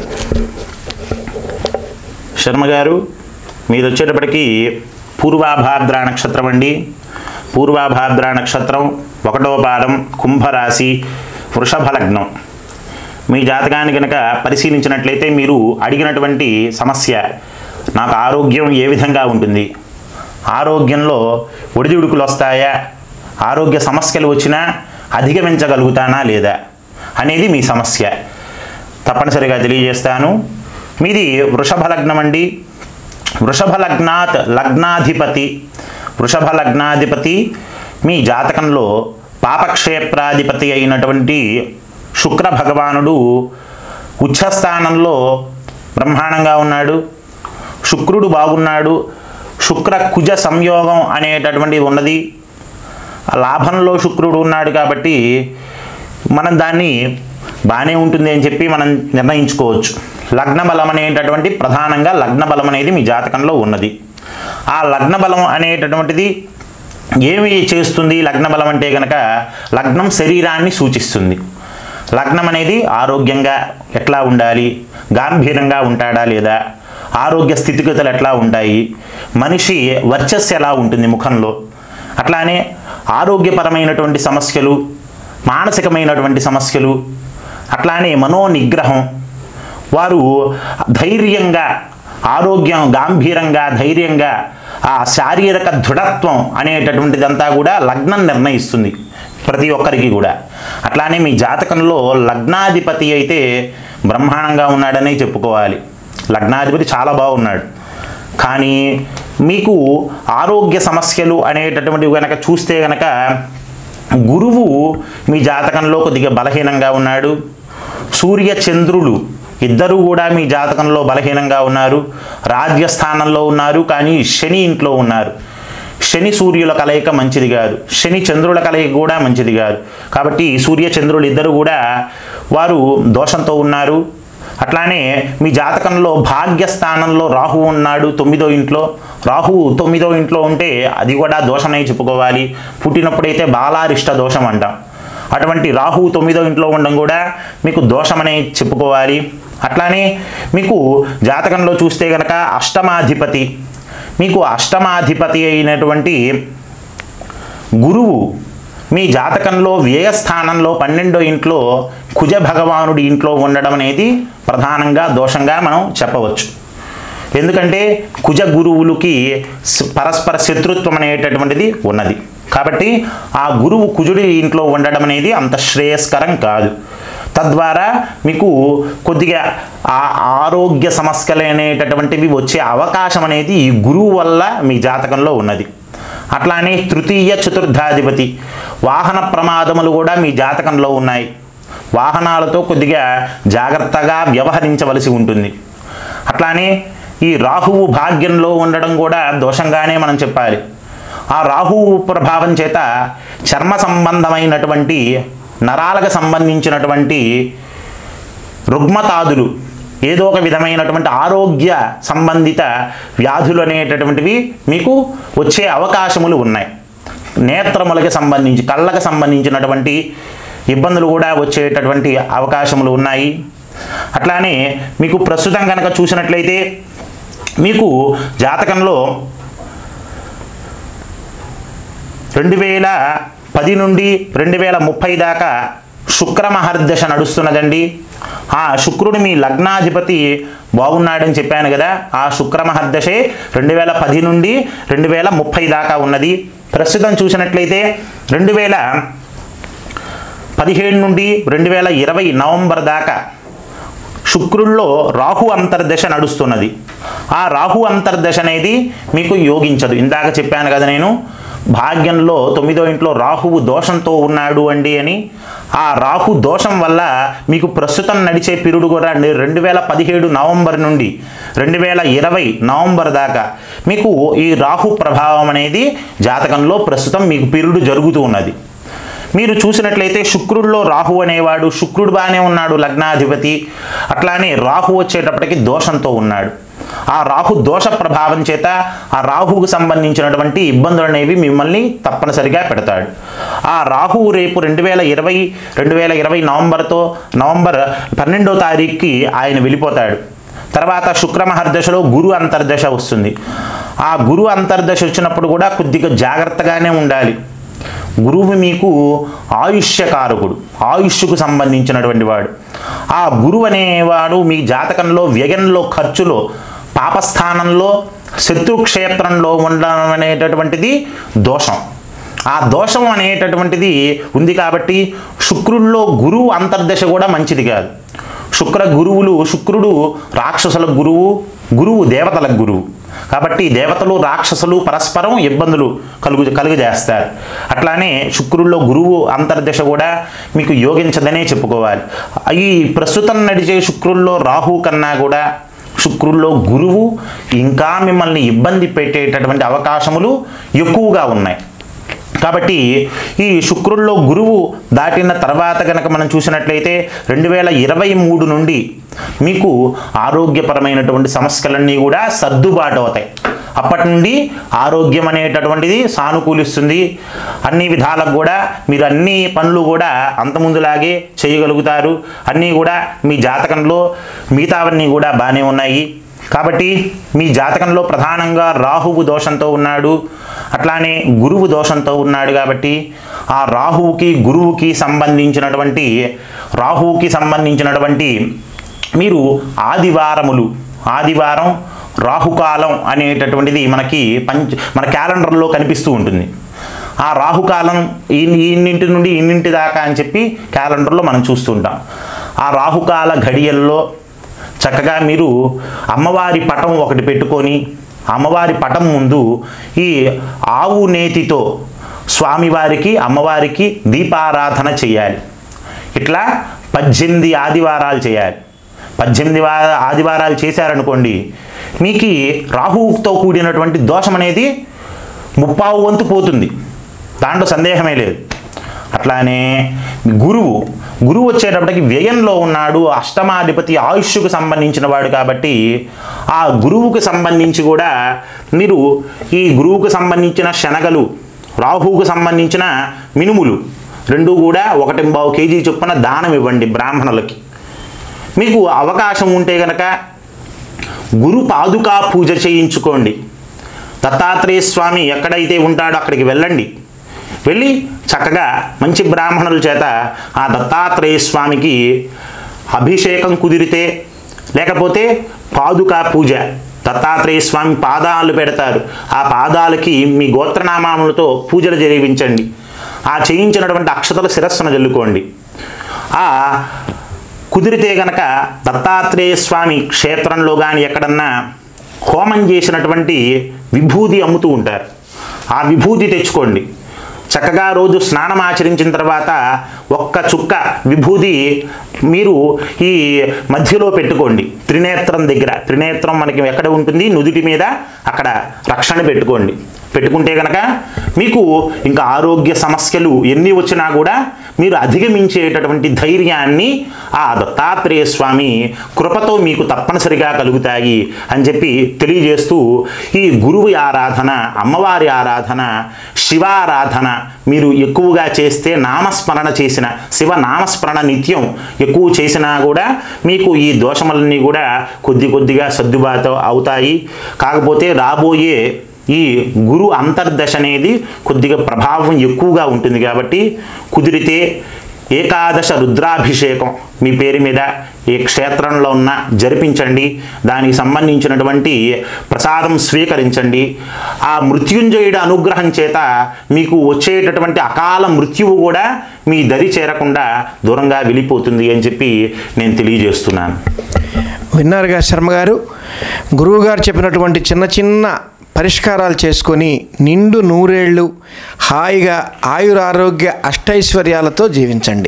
శర్మ గారు మీది వచ్చేటప్పటికి పూర్వాభాద్ర నక్షత్రం అండి పూర్వాభాద్ర నక్షత్రం ఒకటో పాదం కుంభరాశి వృషభ లగ్నం మీ జాతకాన్ని కనుక పరిశీలించినట్లయితే మీరు అడిగినటువంటి సమస్య నాకు ఆరోగ్యం ఏ విధంగా ఉంటుంది ఆరోగ్యంలో ఒడిదుడుకులు వస్తాయా ఆరోగ్య సమస్యలు వచ్చినా అధిగమించగలుగుతానా లేదా అనేది మీ సమస్య తప్పనిసరిగా తెలియజేస్తాను మీది వృషభ లగ్నం అండి వృషభ లగ్నాత్ లగ్నాధిపతి వృషభ లగ్నాధిపతి మీ జాతకంలో పాపక్షేత్రాధిపతి అయినటువంటి శుక్ర భగవానుడు ఉచ్చస్థానంలో బ్రహ్మాండంగా ఉన్నాడు శుక్రుడు బాగున్నాడు శుక్ర కుజ సంయోగం అనేటటువంటిది ఉన్నది లాభంలో శుక్రుడు ఉన్నాడు కాబట్టి మనం దాన్ని బాగానే ఉంటుంది అని చెప్పి మనం నిర్ణయించుకోవచ్చు లగ్న బలం అనేటటువంటి ప్రధానంగా లగ్న బలం అనేది మీ జాతకంలో ఉన్నది ఆ లగ్న బలం అనేటటువంటిది ఏమి చేస్తుంది లగ్న బలం అంటే కనుక లగ్నం శరీరాన్ని సూచిస్తుంది లగ్నం అనేది ఆరోగ్యంగా ఎట్లా ఉండాలి గాంభీర్యంగా ఉంటాడా లేదా ఆరోగ్య స్థితిగతులు ఎట్లా ఉంటాయి మనిషి వర్చస్సు ఎలా ఉంటుంది ముఖంలో అట్లానే ఆరోగ్యపరమైనటువంటి సమస్యలు మానసికమైనటువంటి సమస్యలు అట్లానే మనోనిగ్రహం వారు ధైర్యంగా ఆరోగ్యం గాంభీరంగా ధైర్యంగా ఆ శారీరక దృఢత్వం అనేటటువంటిదంతా కూడా లగ్నం నిర్ణయిస్తుంది ప్రతి ఒక్కరికి కూడా అట్లానే మీ జాతకంలో లగ్నాధిపతి అయితే బ్రహ్మాండంగా ఉన్నాడనే చెప్పుకోవాలి లగ్నాధిపతి చాలా బాగున్నాడు కానీ మీకు ఆరోగ్య సమస్యలు అనేటటువంటివి కనుక చూస్తే కనుక గురువు మీ జాతకంలో కొద్దిగా బలహీనంగా ఉన్నాడు సూర్య చంద్రులు ఇద్దరు కూడా మీ జాతకంలో బలహీనంగా ఉన్నారు రాజ్యస్థానంలో ఉన్నారు కానీ శని ఇంట్లో ఉన్నారు శని సూర్యుల కలయిక మంచిది కాదు శని చంద్రుల కలయిక కూడా మంచిది కాదు కాబట్టి సూర్య చంద్రులు ఇద్దరు కూడా వారు దోషంతో ఉన్నారు అట్లానే మీ జాతకంలో భాగ్యస్థానంలో రాహు ఉన్నాడు తొమ్మిదో ఇంట్లో రాహు తొమ్మిదో ఇంట్లో ఉంటే అది కూడా దోషమే చెప్పుకోవాలి పుట్టినప్పుడైతే బాలారిష్ట దోషం అంటాం అటువంటి రాహు తొమ్మిదో ఇంట్లో ఉండడం కూడా మీకు దోషమనే చెప్పుకోవాలి అట్లానే మీకు జాతకంలో చూస్తే కనుక అష్టమాధిపతి మీకు అష్టమాధిపతి అయినటువంటి గురువు మీ జాతకంలో వ్యయస్థానంలో పన్నెండో ఇంట్లో కుజ భగవానుడి ఇంట్లో ఉండడం అనేది ప్రధానంగా దోషంగా మనం చెప్పవచ్చు ఎందుకంటే కుజ గురువులకి స- పరస్పర శత్రుత్వం అనేటటువంటిది ఉన్నది కాబట్టి ఆ గురువు కుజుడి ఇంట్లో ఉండడం అనేది అంత శ్రేయస్కరం కాదు తద్వారా మీకు కొద్దిగా ఆ ఆరోగ్య సమస్యలు అనేటటువంటివి వచ్చే అవకాశం అనేది ఈ గురువు వల్ల మీ జాతకంలో ఉన్నది అట్లానే తృతీయ చతుర్థాధిపతి వాహన ప్రమాదములు కూడా మీ జాతకంలో ఉన్నాయి వాహనాలతో కొద్దిగా జాగ్రత్తగా వ్యవహరించవలసి ఉంటుంది అట్లానే ఈ రాహువు భాగ్యంలో ఉండడం కూడా దోషంగానే మనం చెప్పాలి ఆ రాహువు ప్రభావం చేత చర్మ సంబంధమైనటువంటి నరాలకు సంబంధించినటువంటి రుగ్మతాదులు ఏదో ఒక విధమైనటువంటి ఆరోగ్య సంబంధిత వ్యాధులు అనేటటువంటివి మీకు వచ్చే అవకాశములు ఉన్నాయి నేత్రములకి సంబంధించి కళ్ళకి సంబంధించినటువంటి ఇబ్బందులు కూడా వచ్చేటటువంటి అవకాశములు ఉన్నాయి అట్లానే మీకు ప్రస్తుతం కనుక చూసినట్లయితే మీకు జాతకంలో రెండు వేల పది నుండి రెండు వేల ముప్పై దాకా శుక్ర మహర్దశ నడుస్తున్నదండి ఆ శుక్రుడు మీ లగ్నాధిపతి బాగున్నాడని చెప్పాను కదా ఆ శుక్ర మహర్దశే రెండు వేల పది నుండి రెండు వేల ముప్పై దాకా ఉన్నది ప్రస్తుతం చూసినట్లయితే రెండు వేల పదిహేడు నుండి రెండు వేల ఇరవై నవంబర్ దాకా శుక్రుల్లో రాహు అంతర్దశ నడుస్తున్నది ఆ రాహు అంతర్దశ అనేది మీకు యోగించదు ఇందాక చెప్పాను కదా నేను భాగ్యంలో తొమ్మిదో ఇంట్లో రాహువు దోషంతో ఉన్నాడు అండి అని ఆ రాహు దోషం వల్ల మీకు ప్రస్తుతం నడిచే పీరియడ్ కూడా రెండు వేల పదిహేడు నవంబర్ నుండి రెండు వేల ఇరవై నవంబర్ దాకా మీకు ఈ రాహు ప్రభావం అనేది జాతకంలో ప్రస్తుతం మీకు పీరియడ్ జరుగుతూ ఉన్నది మీరు చూసినట్లయితే శుక్రుడిలో రాహు అనేవాడు శుక్రుడు బాగానే ఉన్నాడు లగ్నాధిపతి అట్లానే రాహు వచ్చేటప్పటికి దోషంతో ఉన్నాడు ఆ రాహు దోష ప్రభావం చేత ఆ రాహువుకు సంబంధించినటువంటి ఇబ్బందులు అనేవి మిమ్మల్ని తప్పనిసరిగా పెడతాడు ఆ రాహువు రేపు రెండు వేల ఇరవై రెండు వేల ఇరవై నవంబర్తో నవంబర్ పన్నెండో తారీఖుకి ఆయన వెళ్ళిపోతాడు తర్వాత శుక్రమహర్దశలో గురు అంతర్దశ వస్తుంది ఆ గురు అంతర్దశ వచ్చినప్పుడు కూడా కొద్దిగా జాగ్రత్తగానే ఉండాలి గురువు మీకు ఆయుష్యకారకుడు ఆయుష్కు సంబంధించినటువంటి వాడు ఆ గురువు అనేవాడు మీ జాతకంలో వ్యయంలో ఖర్చులో పాపస్థానంలో శత్రుక్షేత్రంలో ఉండడం అనేటటువంటిది దోషం ఆ దోషం అనేటటువంటిది ఉంది కాబట్టి శుక్రుల్లో గురువు అంతర్దశ కూడా మంచిది కాదు శుక్ర గురువులు శుక్రుడు రాక్షసుల గురువు గురువు దేవతల గురువు కాబట్టి దేవతలు రాక్షసులు పరస్పరం ఇబ్బందులు కలుగు కలుగజేస్తారు అట్లానే శుక్రుల్లో గురువు అంతర్దశ కూడా మీకు యోగించదనే చెప్పుకోవాలి ఈ ప్రస్తుతం నడిచే శుక్రుల్లో రాహు కన్నా కూడా శుక్రుల్లో గురువు ఇంకా మిమ్మల్ని ఇబ్బంది పెట్టేటటువంటి అవకాశములు ఎక్కువగా ఉన్నాయి కాబట్టి ఈ శుక్రుల్లో గురువు దాటిన తర్వాత కనుక మనం చూసినట్లయితే రెండు వేల ఇరవై మూడు నుండి మీకు ఆరోగ్యపరమైనటువంటి సమస్యలన్నీ కూడా సర్దుబాటు అవుతాయి అప్పటి నుండి ఆరోగ్యం అనేటటువంటిది సానుకూలిస్తుంది అన్ని విధాలకు కూడా మీరు అన్ని పనులు కూడా అంతముందులాగే చేయగలుగుతారు అన్నీ కూడా మీ జాతకంలో మిగతావన్నీ కూడా బాగానే ఉన్నాయి కాబట్టి మీ జాతకంలో ప్రధానంగా రాహువు దోషంతో ఉన్నాడు అట్లానే గురువు దోషంతో ఉన్నాడు కాబట్టి ఆ రాహువుకి గురువుకి సంబంధించినటువంటి రాహువుకి సంబంధించినటువంటి మీరు ఆదివారములు ఆదివారం రాహుకాలం అనేటటువంటిది మనకి పంచ మన క్యాలెండర్లో కనిపిస్తూ ఉంటుంది ఆ రాహుకాలం ఈ ఇన్నింటి నుండి ఇన్నింటి దాకా అని చెప్పి క్యాలెండర్లో మనం చూస్తుంటాం ఆ రాహుకాల ఘడియల్లో చక్కగా మీరు అమ్మవారి పటం ఒకటి పెట్టుకొని అమ్మవారి పటం ముందు ఈ ఆవు నేతితో స్వామివారికి అమ్మవారికి దీపారాధన చేయాలి ఇట్లా పద్దెనిమిది ఆదివారాలు చేయాలి పద్దెనిమిది వా- ఆదివారాలు చేశారనుకోండి మీకు రాహువుతో కూడినటువంటి దోషం అనేది ముప్పావు వంతు పోతుంది దాంట్లో సందేహమే లేదు అట్లానే గురువు గురువు వచ్చేటప్పటికి వ్యయంలో ఉన్నాడు అష్టమాధిపతి ఆయుష్కు సంబంధించిన వాడు కాబట్టి ఆ గురువుకు సంబంధించి కూడా మీరు ఈ గురువుకు సంబంధించిన శనగలు రాహువుకు సంబంధించిన మినుములు రెండు కూడా ఒకటి బావు కేజీ చొప్పున దానం ఇవ్వండి బ్రాహ్మణులకి మీకు అవకాశం ఉంటే గనక గురు పాదుకా పూజ చేయించుకోండి దత్తాత్రేయ స్వామి ఎక్కడైతే ఉంటాడో అక్కడికి వెళ్ళండి వెళ్ళి చక్కగా మంచి బ్రాహ్మణుల చేత ఆ దత్తాత్రేయ స్వామికి అభిషేకం కుదిరితే లేకపోతే పాదుకా పూజ దత్తాత్రేయ స్వామి పాదాలు పెడతారు ఆ పాదాలకి మీ గోత్రనామాములతో పూజలు జరిపించండి ఆ చేయించినటువంటి అక్షతల శిరస్సును జల్లుకోండి ఆ కుదిరితే గనక దత్తాత్రేయ స్వామి క్షేత్రంలో కానీ ఎక్కడన్నా హోమం చేసినటువంటి విభూది అమ్ముతూ ఉంటారు ఆ విభూది తెచ్చుకోండి చక్కగా రోజు స్నానం ఆచరించిన తర్వాత ఒక్క చుక్క విభూది మీరు ఈ మధ్యలో పెట్టుకోండి త్రినేత్రం దగ్గర త్రినేత్రం మనకి ఎక్కడ ఉంటుంది నుదుటి మీద అక్కడ రక్షణ పెట్టుకోండి పెట్టుకుంటే కనుక మీకు ఇంకా ఆరోగ్య సమస్యలు ఎన్ని వచ్చినా కూడా మీరు అధిగమించేటటువంటి ధైర్యాన్ని ఆ దత్తాత్రేయ స్వామి కృపతో మీకు తప్పనిసరిగా కలుగుతాయి అని చెప్పి తెలియజేస్తూ ఈ గురువు ఆరాధన అమ్మవారి ఆరాధన శివారాధన మీరు ఎక్కువగా చేస్తే నామస్మరణ చేసిన శివ నామస్మరణ నిత్యం ఎక్కువ చేసినా కూడా మీకు ఈ దోషములన్నీ కూడా కొద్ది కొద్దిగా సర్దుబాటు అవుతాయి కాకపోతే రాబోయే ఈ గురు అంతర్దశ అనేది కొద్దిగా ప్రభావం ఎక్కువగా ఉంటుంది కాబట్టి కుదిరితే ఏకాదశ రుద్రాభిషేకం మీ పేరు మీద ఏ క్షేత్రంలో ఉన్న జరిపించండి దానికి సంబంధించినటువంటి ప్రసాదం స్వీకరించండి ఆ మృత్యుంజయుడి అనుగ్రహం చేత మీకు వచ్చేటటువంటి అకాల మృత్యువు కూడా మీ దరి చేరకుండా దూరంగా వెళ్ళిపోతుంది అని చెప్పి నేను తెలియజేస్తున్నాను విన్నారుగా శర్మ గారు గురువుగారు చెప్పినటువంటి చిన్న చిన్న పరిష్కారాలు చేసుకొని నిండు నూరేళ్ళు హాయిగా ఆయురారోగ్య అష్టైశ్వర్యాలతో జీవించండి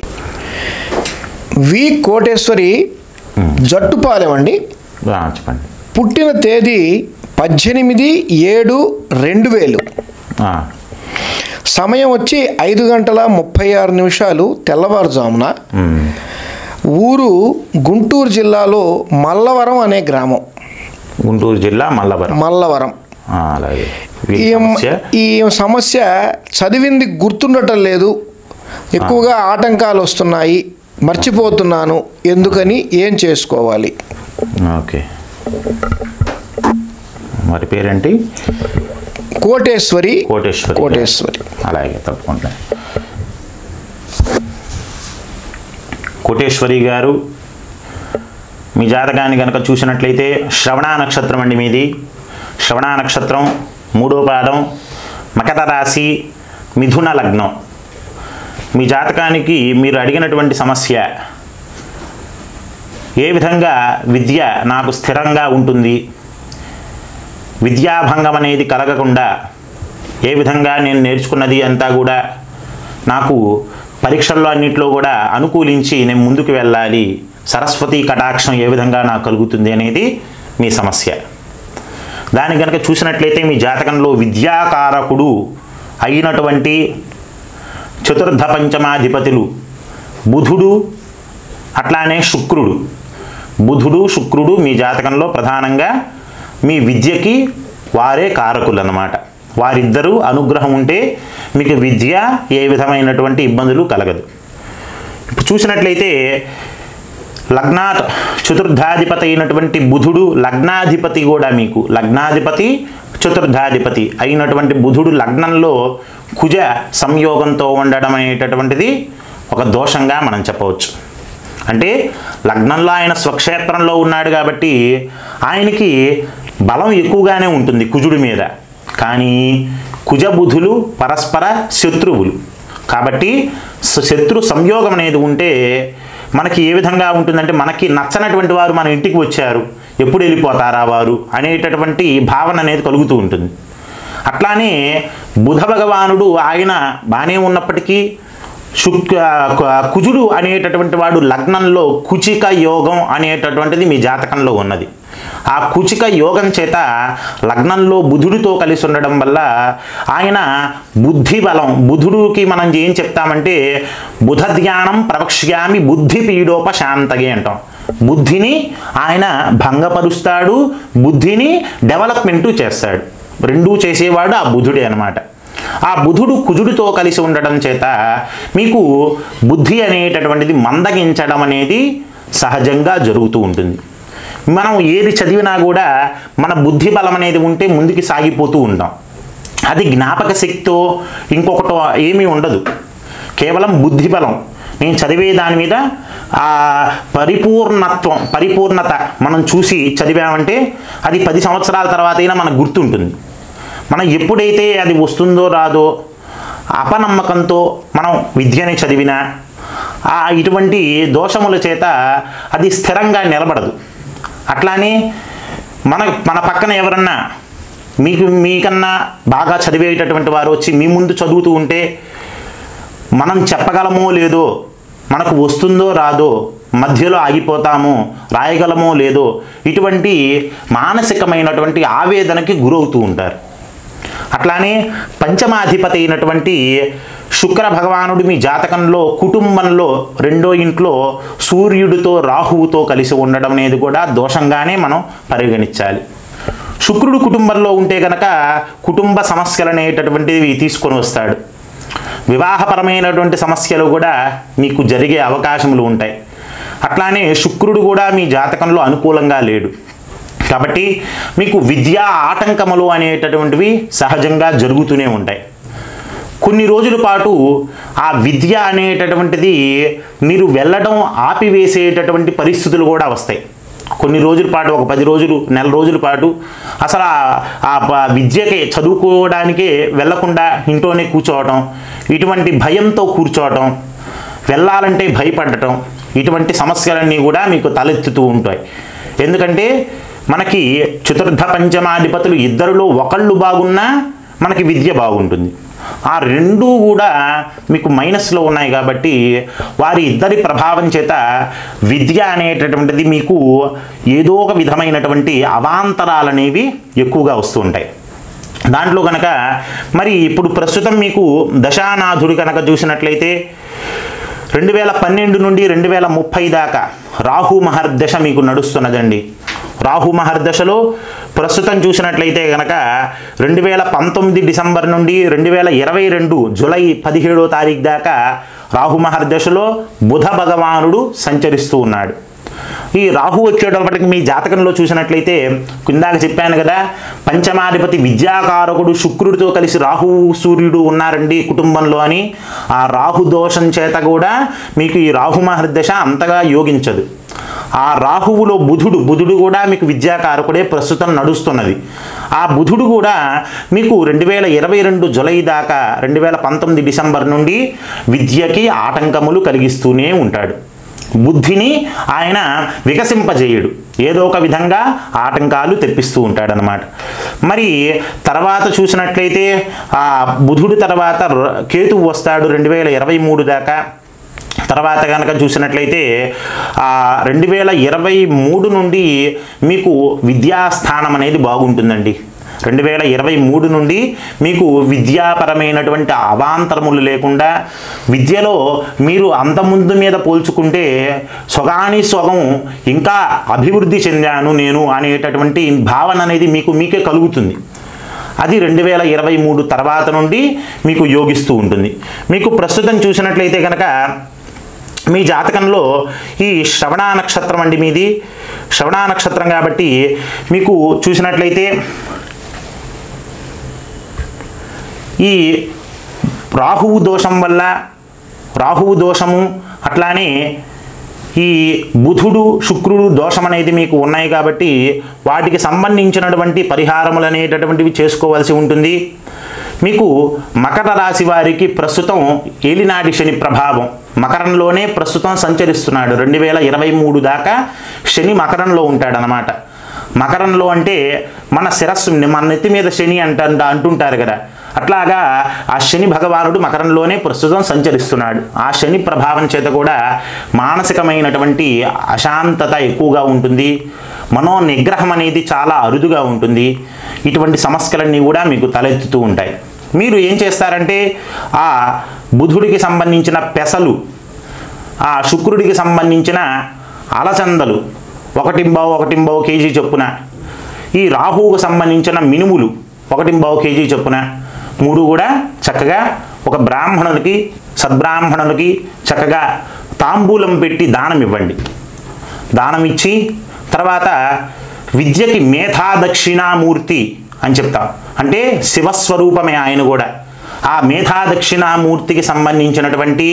వి కోటేశ్వరి జట్టుపాలెం అండి ఆ, చెప్పండి పుట్టిన తేదీ పద్దెనిమిది ఏడు రెండు వేలు ఆ, సమయం వచ్చి ఐదు గంటల ముప్పై ఆరు నిమిషాలు తెల్లవారుజామున ఉమ్, ఊరు గుంటూరు జిల్లాలో మల్లవరం అనే గ్రామం గుంటూరు జిల్లా మల్లవరం మల్లవరం ఆ, అలాగే వీరి ఈ సమస్య ఈ సమస్య చదివింది గుర్తుండటం లేదు ఎక్కువగా ఆటంకాలు వస్తున్నాయి మర్చిపోతున్నాను ఎందుకని ఏం చేసుకోవాలి ఓకే మరి పేరేంటి కోటేశ్వరి కోటేశ్వరి కోటేశ్వరి అలాగే తప్పకుండా కోటేశ్వరి గారు మీ జాతకాన్ని కనుక చూసినట్లయితే శ్రవణ నక్షత్రం అండి మీది శ్రవణ నక్షత్రం మూడో పాదం మకర రాశి మిథున లగ్నం మీ జాతకానికి మీరు అడిగినటువంటి సమస్య ఏ విధంగా విద్య నాకు స్థిరంగా ఉంటుంది విద్యాభంగం అనేది కలగకుండా ఏ విధంగా నేను నేర్చుకున్నది అంతా కూడా నాకు పరీక్షల్లో అన్నింటిలో కూడా అనుకూలించి నేను ముందుకు వెళ్ళాలి సరస్వతి కటాక్షం ఏ విధంగా నాకు కలుగుతుంది అనేది మీ సమస్య దాన్ని కనుక చూసినట్లయితే మీ జాతకంలో విద్యాకారకుడు అయినటువంటి చతుర్థ పంచమాధిపతులు బుధుడు అట్లానే శుక్రుడు బుధుడు శుక్రుడు మీ జాతకంలో ప్రధానంగా మీ విద్యకి వారే కారకులు అన్నమాట వారిద్దరూ అనుగ్రహం ఉంటే మీకు విద్య ఏ విధమైనటువంటి ఇబ్బందులు కలగదు ఇప్పుడు చూసినట్లయితే లగ్నా చతుర్థాధిపతి అయినటువంటి బుధుడు లగ్నాధిపతి కూడా మీకు లగ్నాధిపతి చతుర్థాధిపతి అయినటువంటి బుధుడు లగ్నంలో కుజ సంయోగంతో ఉండడం అనేటటువంటిది ఒక దోషంగా మనం చెప్పవచ్చు అంటే లగ్నంలో ఆయన స్వక్షేత్రంలో ఉన్నాడు కాబట్టి ఆయనకి బలం ఎక్కువగానే ఉంటుంది కుజుడి మీద కానీ కుజ బుధులు పరస్పర శత్రువులు కాబట్టి స- శత్రు సంయోగం అనేది ఉంటే మనకి ఏ విధంగా ఉంటుందంటే మనకి నచ్చనటువంటి వారు మన ఇంటికి వచ్చారు ఎప్పుడు వెళ్ళిపోతారా వారు అనేటటువంటి భావన అనేది కలుగుతూ ఉంటుంది అట్లానే బుధ భగవానుడు ఆయన బాగానే ఉన్నప్పటికీ శుక్ కు- కుజుడు అనేటటువంటి వాడు లగ్నంలో కుచిక యోగం అనేటటువంటిది మీ జాతకంలో ఉన్నది ఆ కుచిక యోగం చేత లగ్నంలో బుధుడితో కలిసి ఉండడం వల్ల ఆయన బుద్ధి బలం బుధుడికి మనం ఏం చెప్తామంటే బుధ ధ్యానం ప్రవక్ష్యామి బుద్ధి పీడోపశాంతగే అంటాం బుద్ధిని ఆయన భంగపరుస్తాడు బుద్ధిని డెవలప్మెంటు చేస్తాడు రెండూ చేసేవాడు ఆ బుధుడే అనమాట ఆ బుధుడు కుజుడితో కలిసి ఉండడం చేత మీకు బుద్ధి అనేటటువంటిది మందగించడం అనేది సహజంగా జరుగుతూ ఉంటుంది మనం ఏది చదివినా కూడా మన బుద్ధి బలం అనేది ఉంటే ముందుకు సాగిపోతూ ఉంటాం అది జ్ఞాపక శక్తితో ఇంకొకటో ఏమీ ఉండదు కేవలం బుద్ధి బలం నేను చదివే దాని మీద ఆ పరిపూర్ణత్వం పరిపూర్ణత మనం చూసి చదివామంటే అది పది సంవత్సరాల తర్వాత అయినా మనకు గుర్తుంటుంది మనం ఎప్పుడైతే అది వస్తుందో రాదో అపనమ్మకంతో మనం విద్యని చదివినా ఆ ఇటువంటి దోషముల చేత అది స్థిరంగా నిలబడదు అట్లానే మన మన పక్కన ఎవరన్నా మీకు మీకన్నా బాగా చదివేటటువంటి వారు వచ్చి మీ ముందు చదువుతూ ఉంటే మనం చెప్పగలమో లేదో మనకు వస్తుందో రాదో మధ్యలో ఆగిపోతామో రాయగలమో లేదో ఇటువంటి మానసికమైనటువంటి ఆవేదనకి గురవుతూ ఉంటారు అట్లానే పంచమాధిపతి అయినటువంటి శుక్ర భగవానుడు మీ జాతకంలో కుటుంబంలో రెండో ఇంట్లో సూర్యుడితో రాహువుతో కలిసి ఉండడం అనేది కూడా దోషంగానే మనం పరిగణించాలి శుక్రుడు కుటుంబంలో ఉంటే కనుక కుటుంబ సమస్యలు అనేటటువంటివి తీసుకొని వస్తాడు వివాహపరమైనటువంటి సమస్యలు కూడా మీకు జరిగే అవకాశములు ఉంటాయి అట్లానే శుక్రుడు కూడా మీ జాతకంలో అనుకూలంగా లేడు కాబట్టి మీకు విద్యా ఆటంకములు అనేటటువంటివి సహజంగా జరుగుతూనే ఉంటాయి కొన్ని రోజుల పాటు ఆ విద్య అనేటటువంటిది మీరు వెళ్ళడం ఆపివేసేటటువంటి పరిస్థితులు కూడా వస్తాయి కొన్ని రోజుల పాటు ఒక పది రోజులు నెల రోజుల పాటు అసలు ఆ- ఆ ప- విద్యకి చదువుకోవడానికే వెళ్ళకుండా ఇంట్లోనే కూర్చోవటం ఇటువంటి భయంతో కూర్చోవటం వెళ్ళాలంటే భయపడటం ఇటువంటి సమస్యలన్నీ కూడా మీకు తలెత్తుతూ ఉంటాయి ఎందుకంటే మనకి చతుర్థ పంచమాధిపతులు ఇద్దరిలో ఒకళ్ళు బాగున్నా మనకి విద్య బాగుంటుంది ఆ రెండూ కూడా మీకు మైనస్లో ఉన్నాయి కాబట్టి వారి ఇద్దరి ప్రభావం చేత విద్య అనేటటువంటిది మీకు ఏదో ఒక విధమైనటువంటి అవాంతరాలు అనేవి ఎక్కువగా వస్తూ ఉంటాయి దాంట్లో కనుక మరి ఇప్పుడు ప్రస్తుతం మీకు దశానాథుడు కనుక చూసినట్లయితే రెండు వేల పన్నెండు నుండి రెండు వేల ముప్పై దాకా రాహు మహర్దశ మీకు నడుస్తున్నదండి రాహు మహర్దశలో ప్రస్తుతం చూసినట్లయితే కనుక రెండు వేల పంతొమ్మిది డిసెంబర్ నుండి రెండు వేల ఇరవై రెండు జూలై పదిహేడో తారీఖు దాకా రాహు మహర్దశలో బుధ భగవానుడు సంచరిస్తూ ఉన్నాడు ఈ రాహు వచ్చేటప్పటికి మీ జాతకంలో చూసినట్లయితే కిందాక చెప్పాను కదా పంచమాధిపతి విద్యాకారకుడు శుక్రుడితో కలిసి రాహు సూర్యుడు ఉన్నారండి కుటుంబంలో అని ఆ రాహు దోషం చేత కూడా మీకు ఈ రాహు మహర్దశ అంతగా యోగించదు ఆ రాహువులో బుధుడు బుధుడు కూడా మీకు విద్యాకారకుడే ప్రస్తుతం నడుస్తున్నది ఆ బుధుడు కూడా మీకు రెండు వేల ఇరవై రెండు జులై దాకా రెండు వేల పంతొమ్మిది డిసెంబర్ నుండి విద్యకి ఆటంకములు కలిగిస్తూనే ఉంటాడు బుద్ధిని ఆయన వికసింపజేయడు ఏదో ఒక విధంగా ఆటంకాలు తెప్పిస్తూ ఉంటాడనమాట మరి తర్వాత చూసినట్లయితే ఆ బుధుడు తర్వాత ర- కేతువు వస్తాడు రెండు వేల ఇరవై మూడు దాకా తర్వాత కనుక చూసినట్లయితే రెండు వేల ఇరవై మూడు నుండి మీకు విద్యాస్థానం అనేది బాగుంటుందండి రెండు వేల ఇరవై మూడు నుండి మీకు విద్యాపరమైనటువంటి అవాంతరములు లేకుండా విద్యలో మీరు అంతముందు మీద పోల్చుకుంటే సొగాని సొగం ఇంకా అభివృద్ధి చెందాను నేను అనేటటువంటి భావన అనేది మీకు మీకే కలుగుతుంది అది రెండు వేల ఇరవై మూడు తర్వాత నుండి మీకు యోగిస్తూ ఉంటుంది మీకు ప్రస్తుతం చూసినట్లయితే కనుక మీ జాతకంలో ఈ శ్రవణ నక్షత్రం అండి మీది శ్రవణ నక్షత్రం కాబట్టి మీకు చూసినట్లయితే ఈ రాహువు దోషం వల్ల రాహువు దోషము అట్లానే ఈ బుధుడు శుక్రుడు దోషం అనేది మీకు ఉన్నాయి కాబట్టి వాటికి సంబంధించినటువంటి పరిహారములు అనేటటువంటివి చేసుకోవాల్సి ఉంటుంది మీకు మకర రాశి వారికి ప్రస్తుతం ఏలినాటి శని ప్రభావం మకరంలోనే ప్రస్తుతం సంచరిస్తున్నాడు రెండు వేల ఇరవై మూడు దాకా శని మకరంలో ఉంటాడనమాట మకరంలో అంటే మన శిరస్సు మన నెత్తి మీద శని అంట అంటుంటారు కదా అట్లాగా ఆ శని భగవానుడు మకరంలోనే ప్రస్తుతం సంచరిస్తున్నాడు ఆ శని ప్రభావం చేత కూడా మానసికమైనటువంటి అశాంతత ఎక్కువగా ఉంటుంది మనో నిగ్రహం అనేది చాలా అరుదుగా ఉంటుంది ఇటువంటి సమస్యలన్నీ కూడా మీకు తలెత్తుతూ ఉంటాయి మీరు ఏం చేస్తారంటే ఆ బుధుడికి సంబంధించిన పెసలు ఆ శుక్రుడికి సంబంధించిన అలచందలు ఒకటింబావు ఒకటింబావు కేజీ చొప్పున ఈ రాహువుకు సంబంధించిన మినుములు ఒకటింబావు కేజీ చొప్పున మూడు కూడా చక్కగా ఒక బ్రాహ్మణునికి సద్బ్రాహ్మణునికి చక్కగా తాంబూలం పెట్టి దానం ఇవ్వండి దానం ఇచ్చి తర్వాత విద్యకి మేధా దక్షిణామూర్తి అని చెప్తాం అంటే శివస్వరూపమే ఆయన కూడా ఆ మేధా దక్షిణామూర్తికి సంబంధించినటువంటి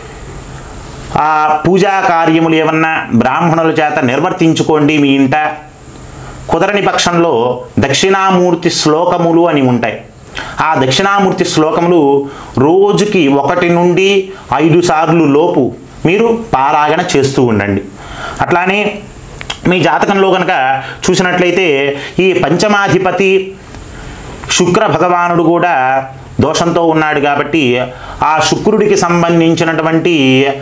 ఆ పూజా కార్యములు ఏమన్నా బ్రాహ్మణుల చేత నిర్వర్తించుకోండి మీ ఇంట కుదరని పక్షంలో దక్షిణామూర్తి శ్లోకములు అని ఉంటాయి ఆ దక్షిణామూర్తి శ్లోకములు రోజుకి ఒకటి నుండి ఐదు సార్లు లోపు మీరు పారాయణ చేస్తూ ఉండండి అట్లానే మీ జాతకంలో కనుక చూసినట్లయితే ఈ పంచమాధిపతి శుక్ర భగవానుడు కూడా దోషంతో ఉన్నాడు కాబట్టి ఆ శుక్రుడికి సంబంధించినటువంటి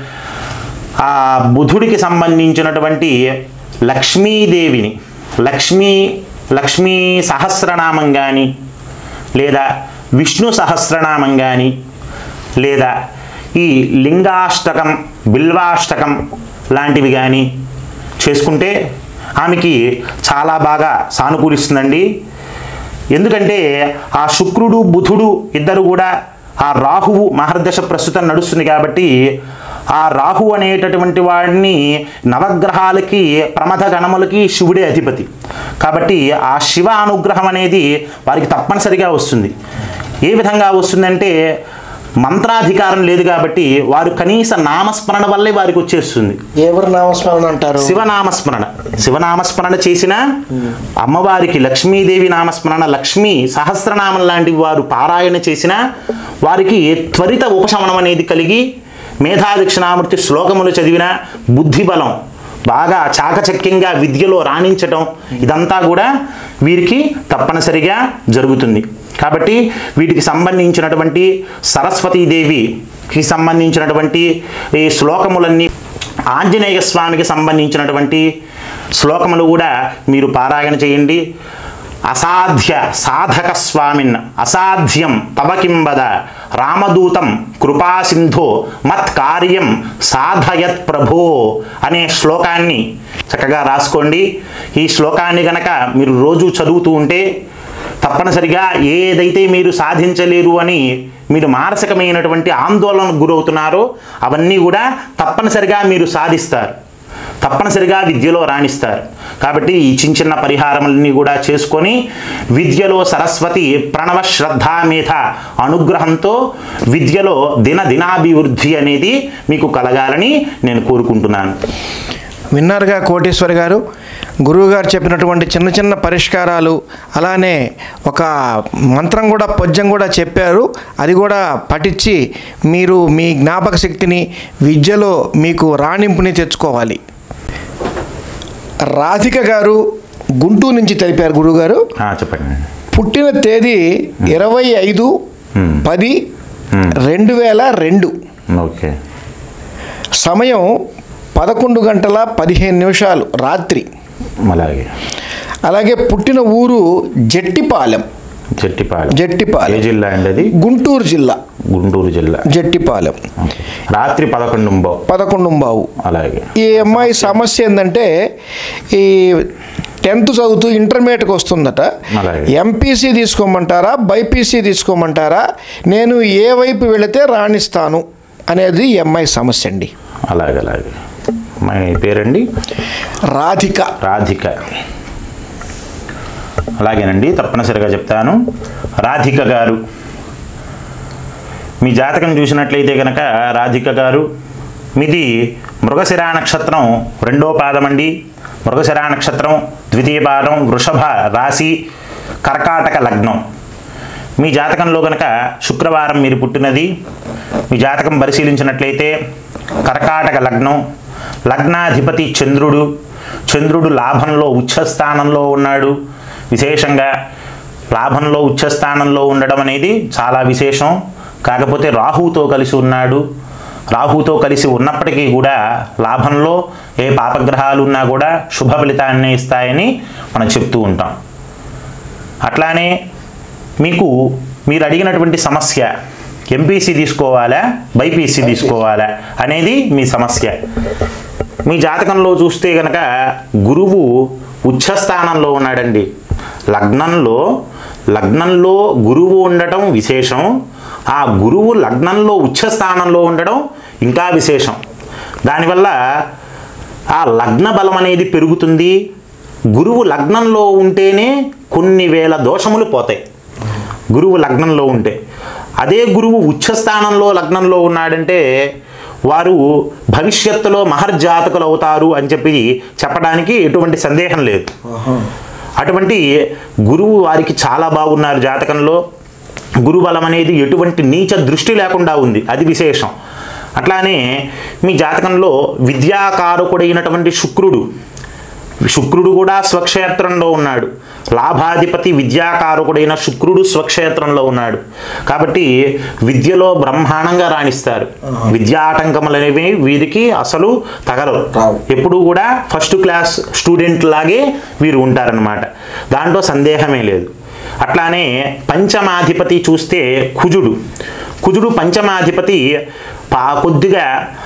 ఆ బుధుడికి సంబంధించినటువంటి లక్ష్మీదేవిని లక్ష్మీ లక్ష్మీ సహస్రనామం కానీ లేదా విష్ణు సహస్రనామం కానీ లేదా ఈ లింగాష్టకం బిల్వాష్టకం లాంటివి కానీ చేసుకుంటే ఆమెకి చాలా బాగా సానుకూలిస్తుందండి ఎందుకంటే ఆ శుక్రుడు బుధుడు ఇద్దరు కూడా ఆ రాహువు మహర్దశ ప్రస్తుతం నడుస్తుంది కాబట్టి ఆ రాహు అనేటటువంటి వాడిని నవగ్రహాలకి ప్రమథ గణములకి శివుడే అధిపతి కాబట్టి ఆ శివ అనుగ్రహం అనేది వారికి తప్పనిసరిగా వస్తుంది ఏ విధంగా వస్తుందంటే మంత్రాధికారం లేదు కాబట్టి వారు కనీస నామస్మరణ వల్లే వారికి వచ్చేస్తుంది ఎవరు నామస్మరణ అంటారు శివనామస్మరణ శివనామస్మరణ చేసిన అమ్మవారికి లక్ష్మీదేవి నామస్మరణ లక్ష్మీ సహస్రనామం లాంటి వారు పారాయణ చేసిన వారికి త్వరిత ఉపశమనం అనేది కలిగి మేధాదక్షిణామూర్తి శ్లోకములు చదివిన బుద్ధి బలం బాగా చాకచక్యంగా విద్యలో రాణించటం ఇదంతా కూడా వీరికి తప్పనిసరిగా జరుగుతుంది కాబట్టి వీటికి సంబంధించినటువంటి సరస్వతీదేవికి సంబంధించినటువంటి ఈ శ్లోకములన్నీ ఆంజనేయ స్వామికి సంబంధించినటువంటి శ్లోకములు కూడా మీరు పారాయణ చేయండి అసాధ్య సాధక స్వామిన్ అసాధ్యం తవ కింబద రామదూతం కృపాసింధో మత్ కార్యం సాధయత్ ప్రభో అనే శ్లోకాన్ని చక్కగా రాసుకోండి ఈ శ్లోకాన్ని గనక మీరు రోజు చదువుతూ ఉంటే తప్పనిసరిగా ఏదైతే మీరు సాధించలేరు అని మీరు మానసికమైనటువంటి ఆందోళనకు గురవుతున్నారో అవన్నీ కూడా తప్పనిసరిగా మీరు సాధిస్తారు తప్పనిసరిగా విద్యలో రాణిస్తారు కాబట్టి ఈ చిన్న చిన్న పరిహారములన్నీ కూడా చేసుకొని విద్యలో సరస్వతి ప్రణవ శ్రద్ధ మేధ అనుగ్రహంతో విద్యలో దిన దినాభివృద్ధి అనేది మీకు కలగాలని నేను కోరుకుంటున్నాను విన్నారుగా కోటేశ్వర్ గారు గురువుగారు చెప్పినటువంటి చిన్న చిన్న పరిష్కారాలు అలానే ఒక మంత్రం కూడా పద్యం కూడా చెప్పారు అది కూడా పఠించి మీరు మీ జ్ఞాపక శక్తిని విద్యలో మీకు రాణింపుని తెచ్చుకోవాలి రాధిక గారు గుంటూరు నుంచి తెలిపారు గురువుగారు ఆ, చెప్పండి పుట్టిన తేదీ ఇరవై ఐదు Hmm. పది Hmm. రెండు వేల రెండు ఓకే సమయం పదకొండు గంటల పదిహేను నిమిషాలు రాత్రి అలాగే అలాగే పుట్టిన ఊరు జట్టిపాలెం చెట్టిపాలెం ఏ జట్టిపాలెం జిల్లా అండి అది గుంటూరు జిల్లా గుంటూరు జిల్లా జట్టిపాలెం ఓకే. రాత్రి పదకొండు బావు పదకొండు బావు అలాగే ఈ అమ్మాయి సమస్య ఏంటంటే ఈ టెన్త్ చదువుతూ ఇంటర్మీడియట్కి వస్తుందట అలాగే. ఎంపీసీ తీసుకోమంటారా బైపీసీ తీసుకోమంటారా నేను ఏ వైపు వెళితే రాణిస్తాను అనేది ఈ అమ్మాయి సమస్య అండి అలాగే అలాగే మా పేరండి రాధిక రాధిక అలాగేనండి తప్పనిసరిగా చెప్తాను రాధిక గారు మీ జాతకం చూసినట్లయితే కనుక రాధిక గారు మీది మృగశిరా నక్షత్రం రెండో పాదం అండి మృగశిరా నక్షత్రం ద్వితీయ పాదం వృషభ రాశి కర్కాటక లగ్నం మీ జాతకంలో కనుక శుక్రవారం మీరు పుట్టినది మీ జాతకం పరిశీలించినట్లయితే కర్కాటక లగ్నం లగ్నాధిపతి చంద్రుడు చంద్రుడు లాభంలో ఉచ్చస్థానంలో ఉన్నాడు విశేషంగా లాభంలో ఉచ్చస్థానంలో ఉండడం అనేది చాలా విశేషం కాకపోతే రాహువుతో కలిసి ఉన్నాడు రాహుతో కలిసి ఉన్నప్పటికీ కూడా లాభంలో ఏ పాపగ్రహాలు ఉన్నా కూడా శుభ ఫలితాన్ని ఇస్తాయని మనం చెప్తూ ఉంటాం అట్లానే మీకు మీరు అడిగినటువంటి సమస్య ఎంపీసీ తీసుకోవాలా బైపీసీ తీసుకోవాలా అనేది మీ సమస్య మీ జాతకంలో చూస్తే కనుక గురువు ఉచ్చస్థానంలో ఉన్నాడండి లగ్నంలో లగ్నంలో గురువు ఉండటం విశేషం ఆ గురువు లగ్నంలో ఉచ్చస్థానంలో ఉండడం ఇంకా విశేషం దానివల్ల ఆ లగ్న బలం అనేది పెరుగుతుంది గురువు లగ్నంలో ఉంటేనే కొన్ని వేల దోషములు పోతాయి గురువు లగ్నంలో ఉంటే అదే గురువు ఉచ్చస్థానంలో లగ్నంలో ఉన్నాడంటే వారు భవిష్యత్తులో మహర్జాతకులు అవుతారు అని చెప్పి చెప్పడానికి ఎటువంటి సందేహం లేదు అటువంటి గురువు వారికి చాలా బాగున్నారు జాతకంలో గురుబలం అనేది ఎటువంటి నీచ దృష్టి లేకుండా ఉంది అది విశేషం అట్లానే మీ జాతకంలో విద్యాకారకుడైనటువంటి శుక్రుడు శుక్రుడు కూడా స్వక్షేత్రంలో ఉన్నాడు లాభాధిపతి విద్యాకారకుడైన శుక్రుడు స్వక్షేత్రంలో ఉన్నాడు కాబట్టి విద్యలో బ్రహ్మాండంగా రాణిస్తారు విద్యాటంకములు అనేవి వీరికి అసలు తగలవు రావు. ఎప్పుడూ కూడా ఫస్ట్ క్లాస్ స్టూడెంట్ లాగే వీరు ఉంటారనమాట దాంట్లో సందేహమే లేదు అట్లానే పంచమాధిపతి చూస్తే కుజుడు కుజుడు పంచమాధిపతి పా కొద్దిగా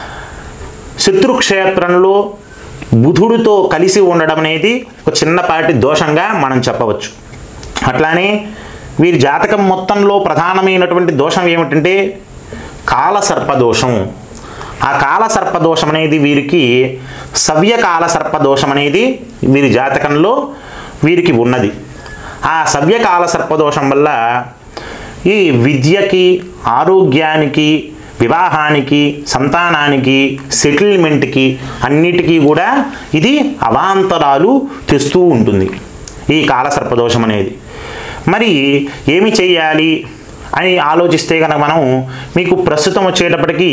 శత్రుక్షేత్రంలో బుధుడితో కలిసి ఉండడం అనేది ఒక చిన్నపాటి దోషంగా మనం చెప్పవచ్చు అట్లానే వీరి జాతకం మొత్తంలో ప్రధానమైనటువంటి దోషం ఏమిటంటే కాలసర్పదోషం ఆ కాల సర్పదోషం అనేది వీరికి సవ్యకాల సర్పదోషం అనేది వీరి జాతకంలో వీరికి ఉన్నది ఆ సవ్యకాల సర్పదోషం వల్ల ఈ విద్యకి ఆరోగ్యానికి వివాహానికి సంతానానికి సెటిల్మెంట్కి అన్నిటికీ కూడా ఇది అవాంతరాలు తెస్తూ ఉంటుంది ఈ కాల సర్పదోషం అనేది మరి ఏమి చేయాలి అని ఆలోచిస్తే కనుక మనం మీకు ప్రస్తుతం వచ్చేటప్పటికి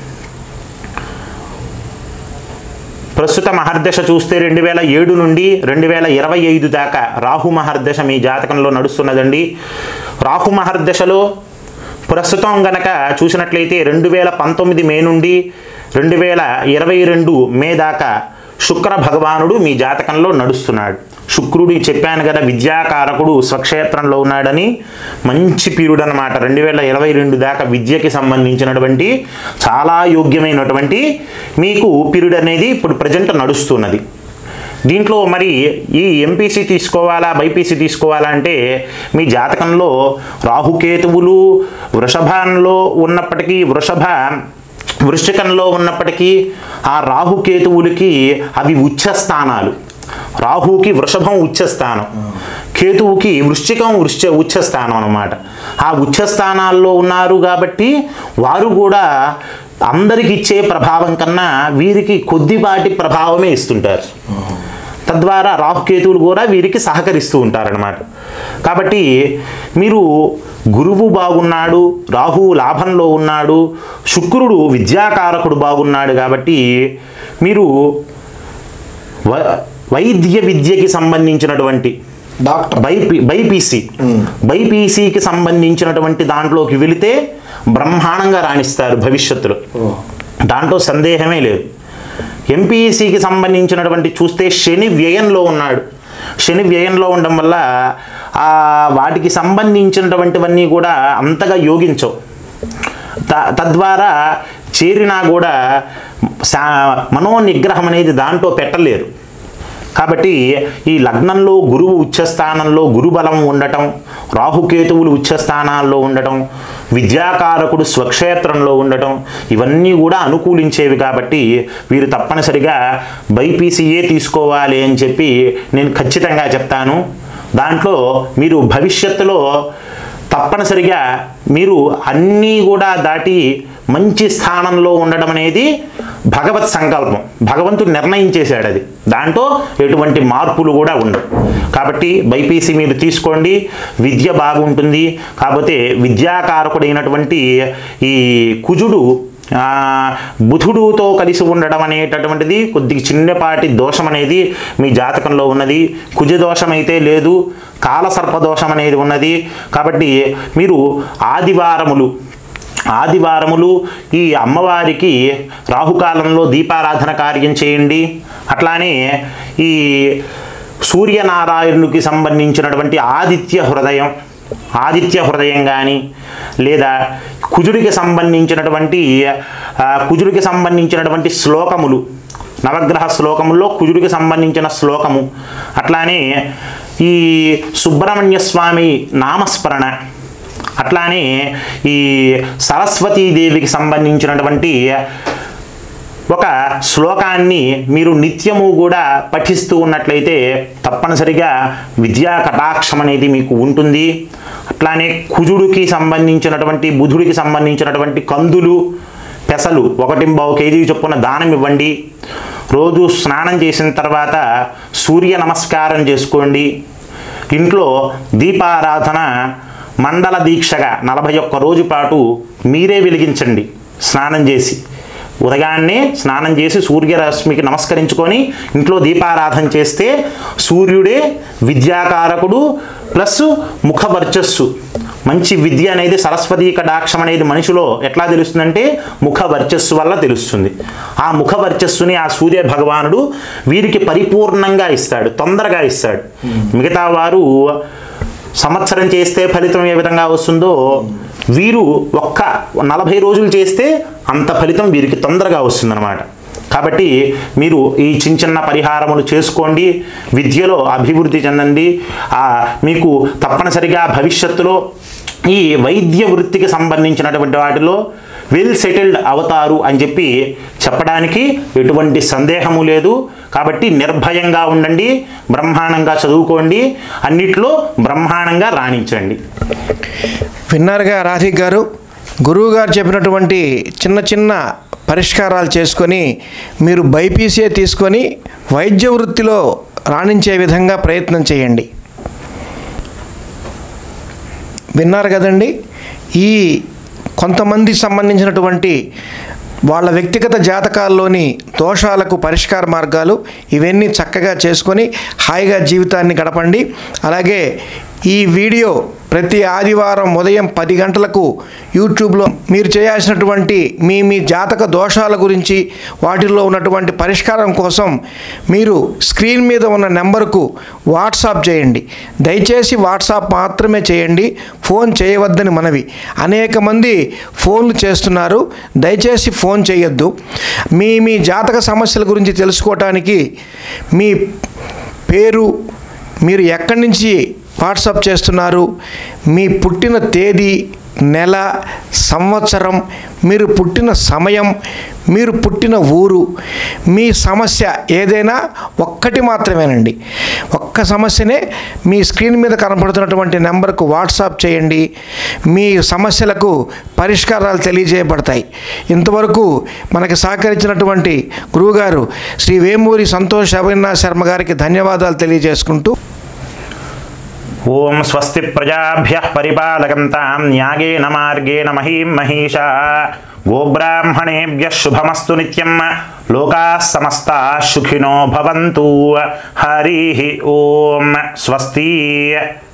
ప్రస్తుత మహర్దశ చూస్తే రెండు వేల ఏడు నుండి రెండు వేల ఇరవై ఐదు దాకా రాహు మహర్దశ మీ జాతకంలో నడుస్తున్నదండి రాహు మహర్దశలో ప్రస్తుతం గనక చూసినట్లయితే రెండు వేల పంతొమ్మిది మే నుండి రెండు వేల ఇరవై రెండు మే దాకా శుక్ర భగవానుడు మీ జాతకంలో నడుస్తున్నాడు శుక్రుడు చెప్పాను కదా విద్యాకారకుడు స్వక్షేత్రంలో ఉన్నాడని మంచి పీరియడ్ అనమాట రెండు వేల ఇరవై రెండు దాకా విద్యకి సంబంధించినటువంటి చాలా యోగ్యమైనటువంటి మీకు పీరియడ్ అనేది ఇప్పుడు ప్రజెంట్ నడుస్తున్నది దీంట్లో మరి ఈ ఎంపీసీ తీసుకోవాలా బైపీసీ తీసుకోవాలా అంటే మీ జాతకంలో రాహుకేతువులు వృషభంలో ఉన్నప్పటికీ వృషభ వృశ్చికంలో ఉన్నప్పటికీ ఆ రాహుకేతువులకి అవి ఉచ్చ స్థానాలు రాహుకి వృషభం ఉచ్చస్థానం కేతువుకి వృశ్చికం వృశ్చ ఉచ్చస్థానం అన్నమాట ఆ ఉచ్చస్థానాల్లో ఉన్నారు కాబట్టి వారు కూడా అందరికి ఇచ్చే ప్రభావం కన్నా వీరికి కొద్దిపాటి ప్రభావమే ఇస్తుంటారు తద్వారా రాహుకేతువులు కూడా వీరికి సహకరిస్తూ ఉంటారనమాట కాబట్టి మీరు గురువు బాగున్నాడు రాహువు లాభంలో ఉన్నాడు శుక్రుడు విద్యాకారకుడు బాగున్నాడు కాబట్టి మీరు వ- వైద్య విద్యకి సంబంధించినటువంటి డాక్టర్ బైపీ బైపీసీ బైపీసీకి సంబంధించినటువంటి దాంట్లోకి వెళితే బ్రహ్మాండంగా రాణిస్తారు భవిష్యత్తులో దాంట్లో సందేహమే లేదు ఎంపీసీకి సంబంధించినటువంటి చూస్తే శని వ్యయంలో ఉన్నాడు శని వ్యయంలో ఉండడం వల్ల ఆ వాటికి సంబంధించినటువంటివన్నీ కూడా అంతగా యోగించవు త తద్వారా చేరినా కూడా సా మనోనిగ్రహం అనేది దాంట్లో పెట్టలేరు కాబట్టి ఈ లగ్నంలో గురువు ఉచ్చస్థానంలో గురుబలం ఉండటం రాహుకేతువులు ఉచ్చస్థానాల్లో ఉండటం విద్యాకారకుడు స్వక్షేత్రంలో ఉండటం ఇవన్నీ కూడా అనుకూలించేవి కాబట్టి వీరు తప్పనిసరిగా బైపీసీఏ తీసుకోవాలి అని చెప్పి నేను ఖచ్చితంగా చెప్తాను దాంట్లో మీరు భవిష్యత్తులో తప్పనిసరిగా మీరు అన్నీ కూడా దాటి మంచి స్థానంలో ఉండడం అనేది భగవత్ సంకల్పం భగవంతుడు నిర్ణయించేశాడు అది దాంట్లో ఎటువంటి మార్పులు కూడా ఉండవు కాబట్టి బైపీసీ మీరు తీసుకోండి విద్య బాగుంటుంది కాకపోతే విద్యాకారకుడైనటువంటి ఈ కుజుడు ఆ, బుధుడుతో కలిసి ఉండడం అనేటటువంటిది కొద్దిగా చిన్నపాటి దోషం అనేది మీ జాతకంలో ఉన్నది కుజ దోషం అయితే లేదు కాలసర్ప దోషం అనేది ఉన్నది కాబట్టి మీరు ఆదివారములు ఆదివారములు ఈ అమ్మవారికి రాహుకాలంలో దీపారాధన కార్యం చేయండి అట్లానే ఈ సూర్యనారాయణునికి సంబంధించినటువంటి ఆదిత్య హృదయం ఆదిత్య హృదయం కానీ లేదా కుజుడికి సంబంధించినటువంటి ఆ, కుజుడికి సంబంధించినటువంటి శ్లోకములు నవగ్రహ శ్లోకముల్లో కుజుడికి సంబంధించిన శ్లోకము అట్లానే ఈ సుబ్రహ్మణ్య స్వామి నామస్మరణ అట్లానే ఈ సరస్వతీదేవికి సంబంధించినటువంటి ఒక శ్లోకాన్ని మీరు నిత్యము కూడా పఠిస్తూ ఉన్నట్లయితే తప్పనిసరిగా విద్యా కటాక్షం అనేది మీకు ఉంటుంది అట్లానే కుజుడికి సంబంధించినటువంటి బుధుడికి సంబంధించినటువంటి కందులు పెసలు ఒకటింబావు కేజీ చొప్పున దానం ఇవ్వండి రోజు స్నానం చేసిన తర్వాత సూర్య నమస్కారం చేసుకోండి ఇంట్లో దీపారాధన మండల దీక్షగా నలభై ఒక్క రోజు పాటు మీరే వెలిగించండి స్నానం చేసి ఉదయాన్నే స్నానం చేసి సూర్యరశ్మికి నమస్కరించుకొని ఇంట్లో దీపారాధన చేస్తే సూర్యుడే విద్యాకారకుడు ప్లస్ ముఖ వర్చస్సు మంచి విద్య అనేది సరస్వతీ కటాక్షం అనేది మనిషిలో ఎట్లా తెలుస్తుందంటే ముఖ వర్చస్సు వల్ల తెలుస్తుంది ఆ ముఖ వర్చస్సుని ఆ సూర్య భగవానుడు వీరికి పరిపూర్ణంగా ఇస్తాడు తొందరగా ఇస్తాడు మిగతా వారు సంవత్సరం చేస్తే ఫలితం ఏ విధంగా వస్తుందో వీరు ఒక్క నలభై రోజులు చేస్తే అంత ఫలితం వీరికి తొందరగా వస్తుందన్నమాట కాబట్టి మీరు ఈ చిన్న చిన్న పరిహారములు చేసుకోండి విద్యలో అభివృద్ధి చెందండి ఆ, మీకు తప్పనిసరిగా భవిష్యత్తులో ఈ వైద్య వృత్తికి సంబంధించినటువంటి వాటిలో వెల్ సెటిల్డ్ అవుతారు అని చెప్పి చెప్పడానికి ఎటువంటి సందేహము లేదు కాబట్టి నిర్భయంగా ఉండండి బ్రహ్మాండంగా చదువుకోండి అన్నిట్లో బ్రహ్మాండంగా రాణించండి విన్నారుగా రాధిక్ గారు గురువు గారు చెప్పినటువంటి చిన్న చిన్న పరిష్కారాలు చేసుకొని మీరు బైపీసీఏ తీసుకొని వైద్య వృత్తిలో రాణించే విధంగా ప్రయత్నం చేయండి విన్నారు కదండి ఈ కొంతమంది సంబంధించినటువంటి వాళ్ళ వ్యక్తిగత జాతకాల్లోని దోషాలకు పరిష్కార మార్గాలు ఇవన్నీ చక్కగా చేసుకొని హాయిగా జీవితాన్ని గడపండి అలాగే ఈ వీడియో ప్రతి ఆదివారం ఉదయం పది గంటలకు యూట్యూబ్లో మీరు చేయాల్సినటువంటి మీ మీ జాతక దోషాల గురించి వాటిల్లో ఉన్నటువంటి పరిష్కారం కోసం మీరు స్క్రీన్ మీద ఉన్న నెంబర్కు వాట్సాప్ చేయండి దయచేసి వాట్సాప్ మాత్రమే చేయండి ఫోన్ చేయవద్దని మనవి అనేక మంది ఫోన్లు చేస్తున్నారు దయచేసి ఫోన్ చేయొద్దు మీ మీ జాతక సమస్యల గురించి తెలుసుకోవటానికి మీ పేరు మీరు ఎక్కడి నుంచి వాట్సాప్ చేస్తున్నారు మీ పుట్టిన తేదీ నెల సంవత్సరం మీరు పుట్టిన సమయం మీరు పుట్టిన ఊరు మీ సమస్య ఏదైనా ఒక్కటి మాత్రమేనండి ఒక్క సమస్యనే మీ స్క్రీన్ మీద కనపడుతున్నటువంటి నెంబర్కు వాట్సాప్ చేయండి మీ సమస్యలకు పరిష్కారాలు తెలియజేయబడతాయి ఇంతవరకు మనకి సహకరించినటువంటి గురువుగారు శ్రీ వేమూరి సంతోష్ అవినాథ్ శర్మ గారికి ధన్యవాదాలు తెలియజేసుకుంటూ ఓం స్వస్తి ప్రజాభ్య పరిపాలకంతాం న్యాగేన మార్గేణ మహీం మహిషా గోబ్రాహ్మణేభ్య శుభమస్తు నిత్యం లోకా సమస్తా సుఖినో భవంతు హరి ఓం స్వస్తి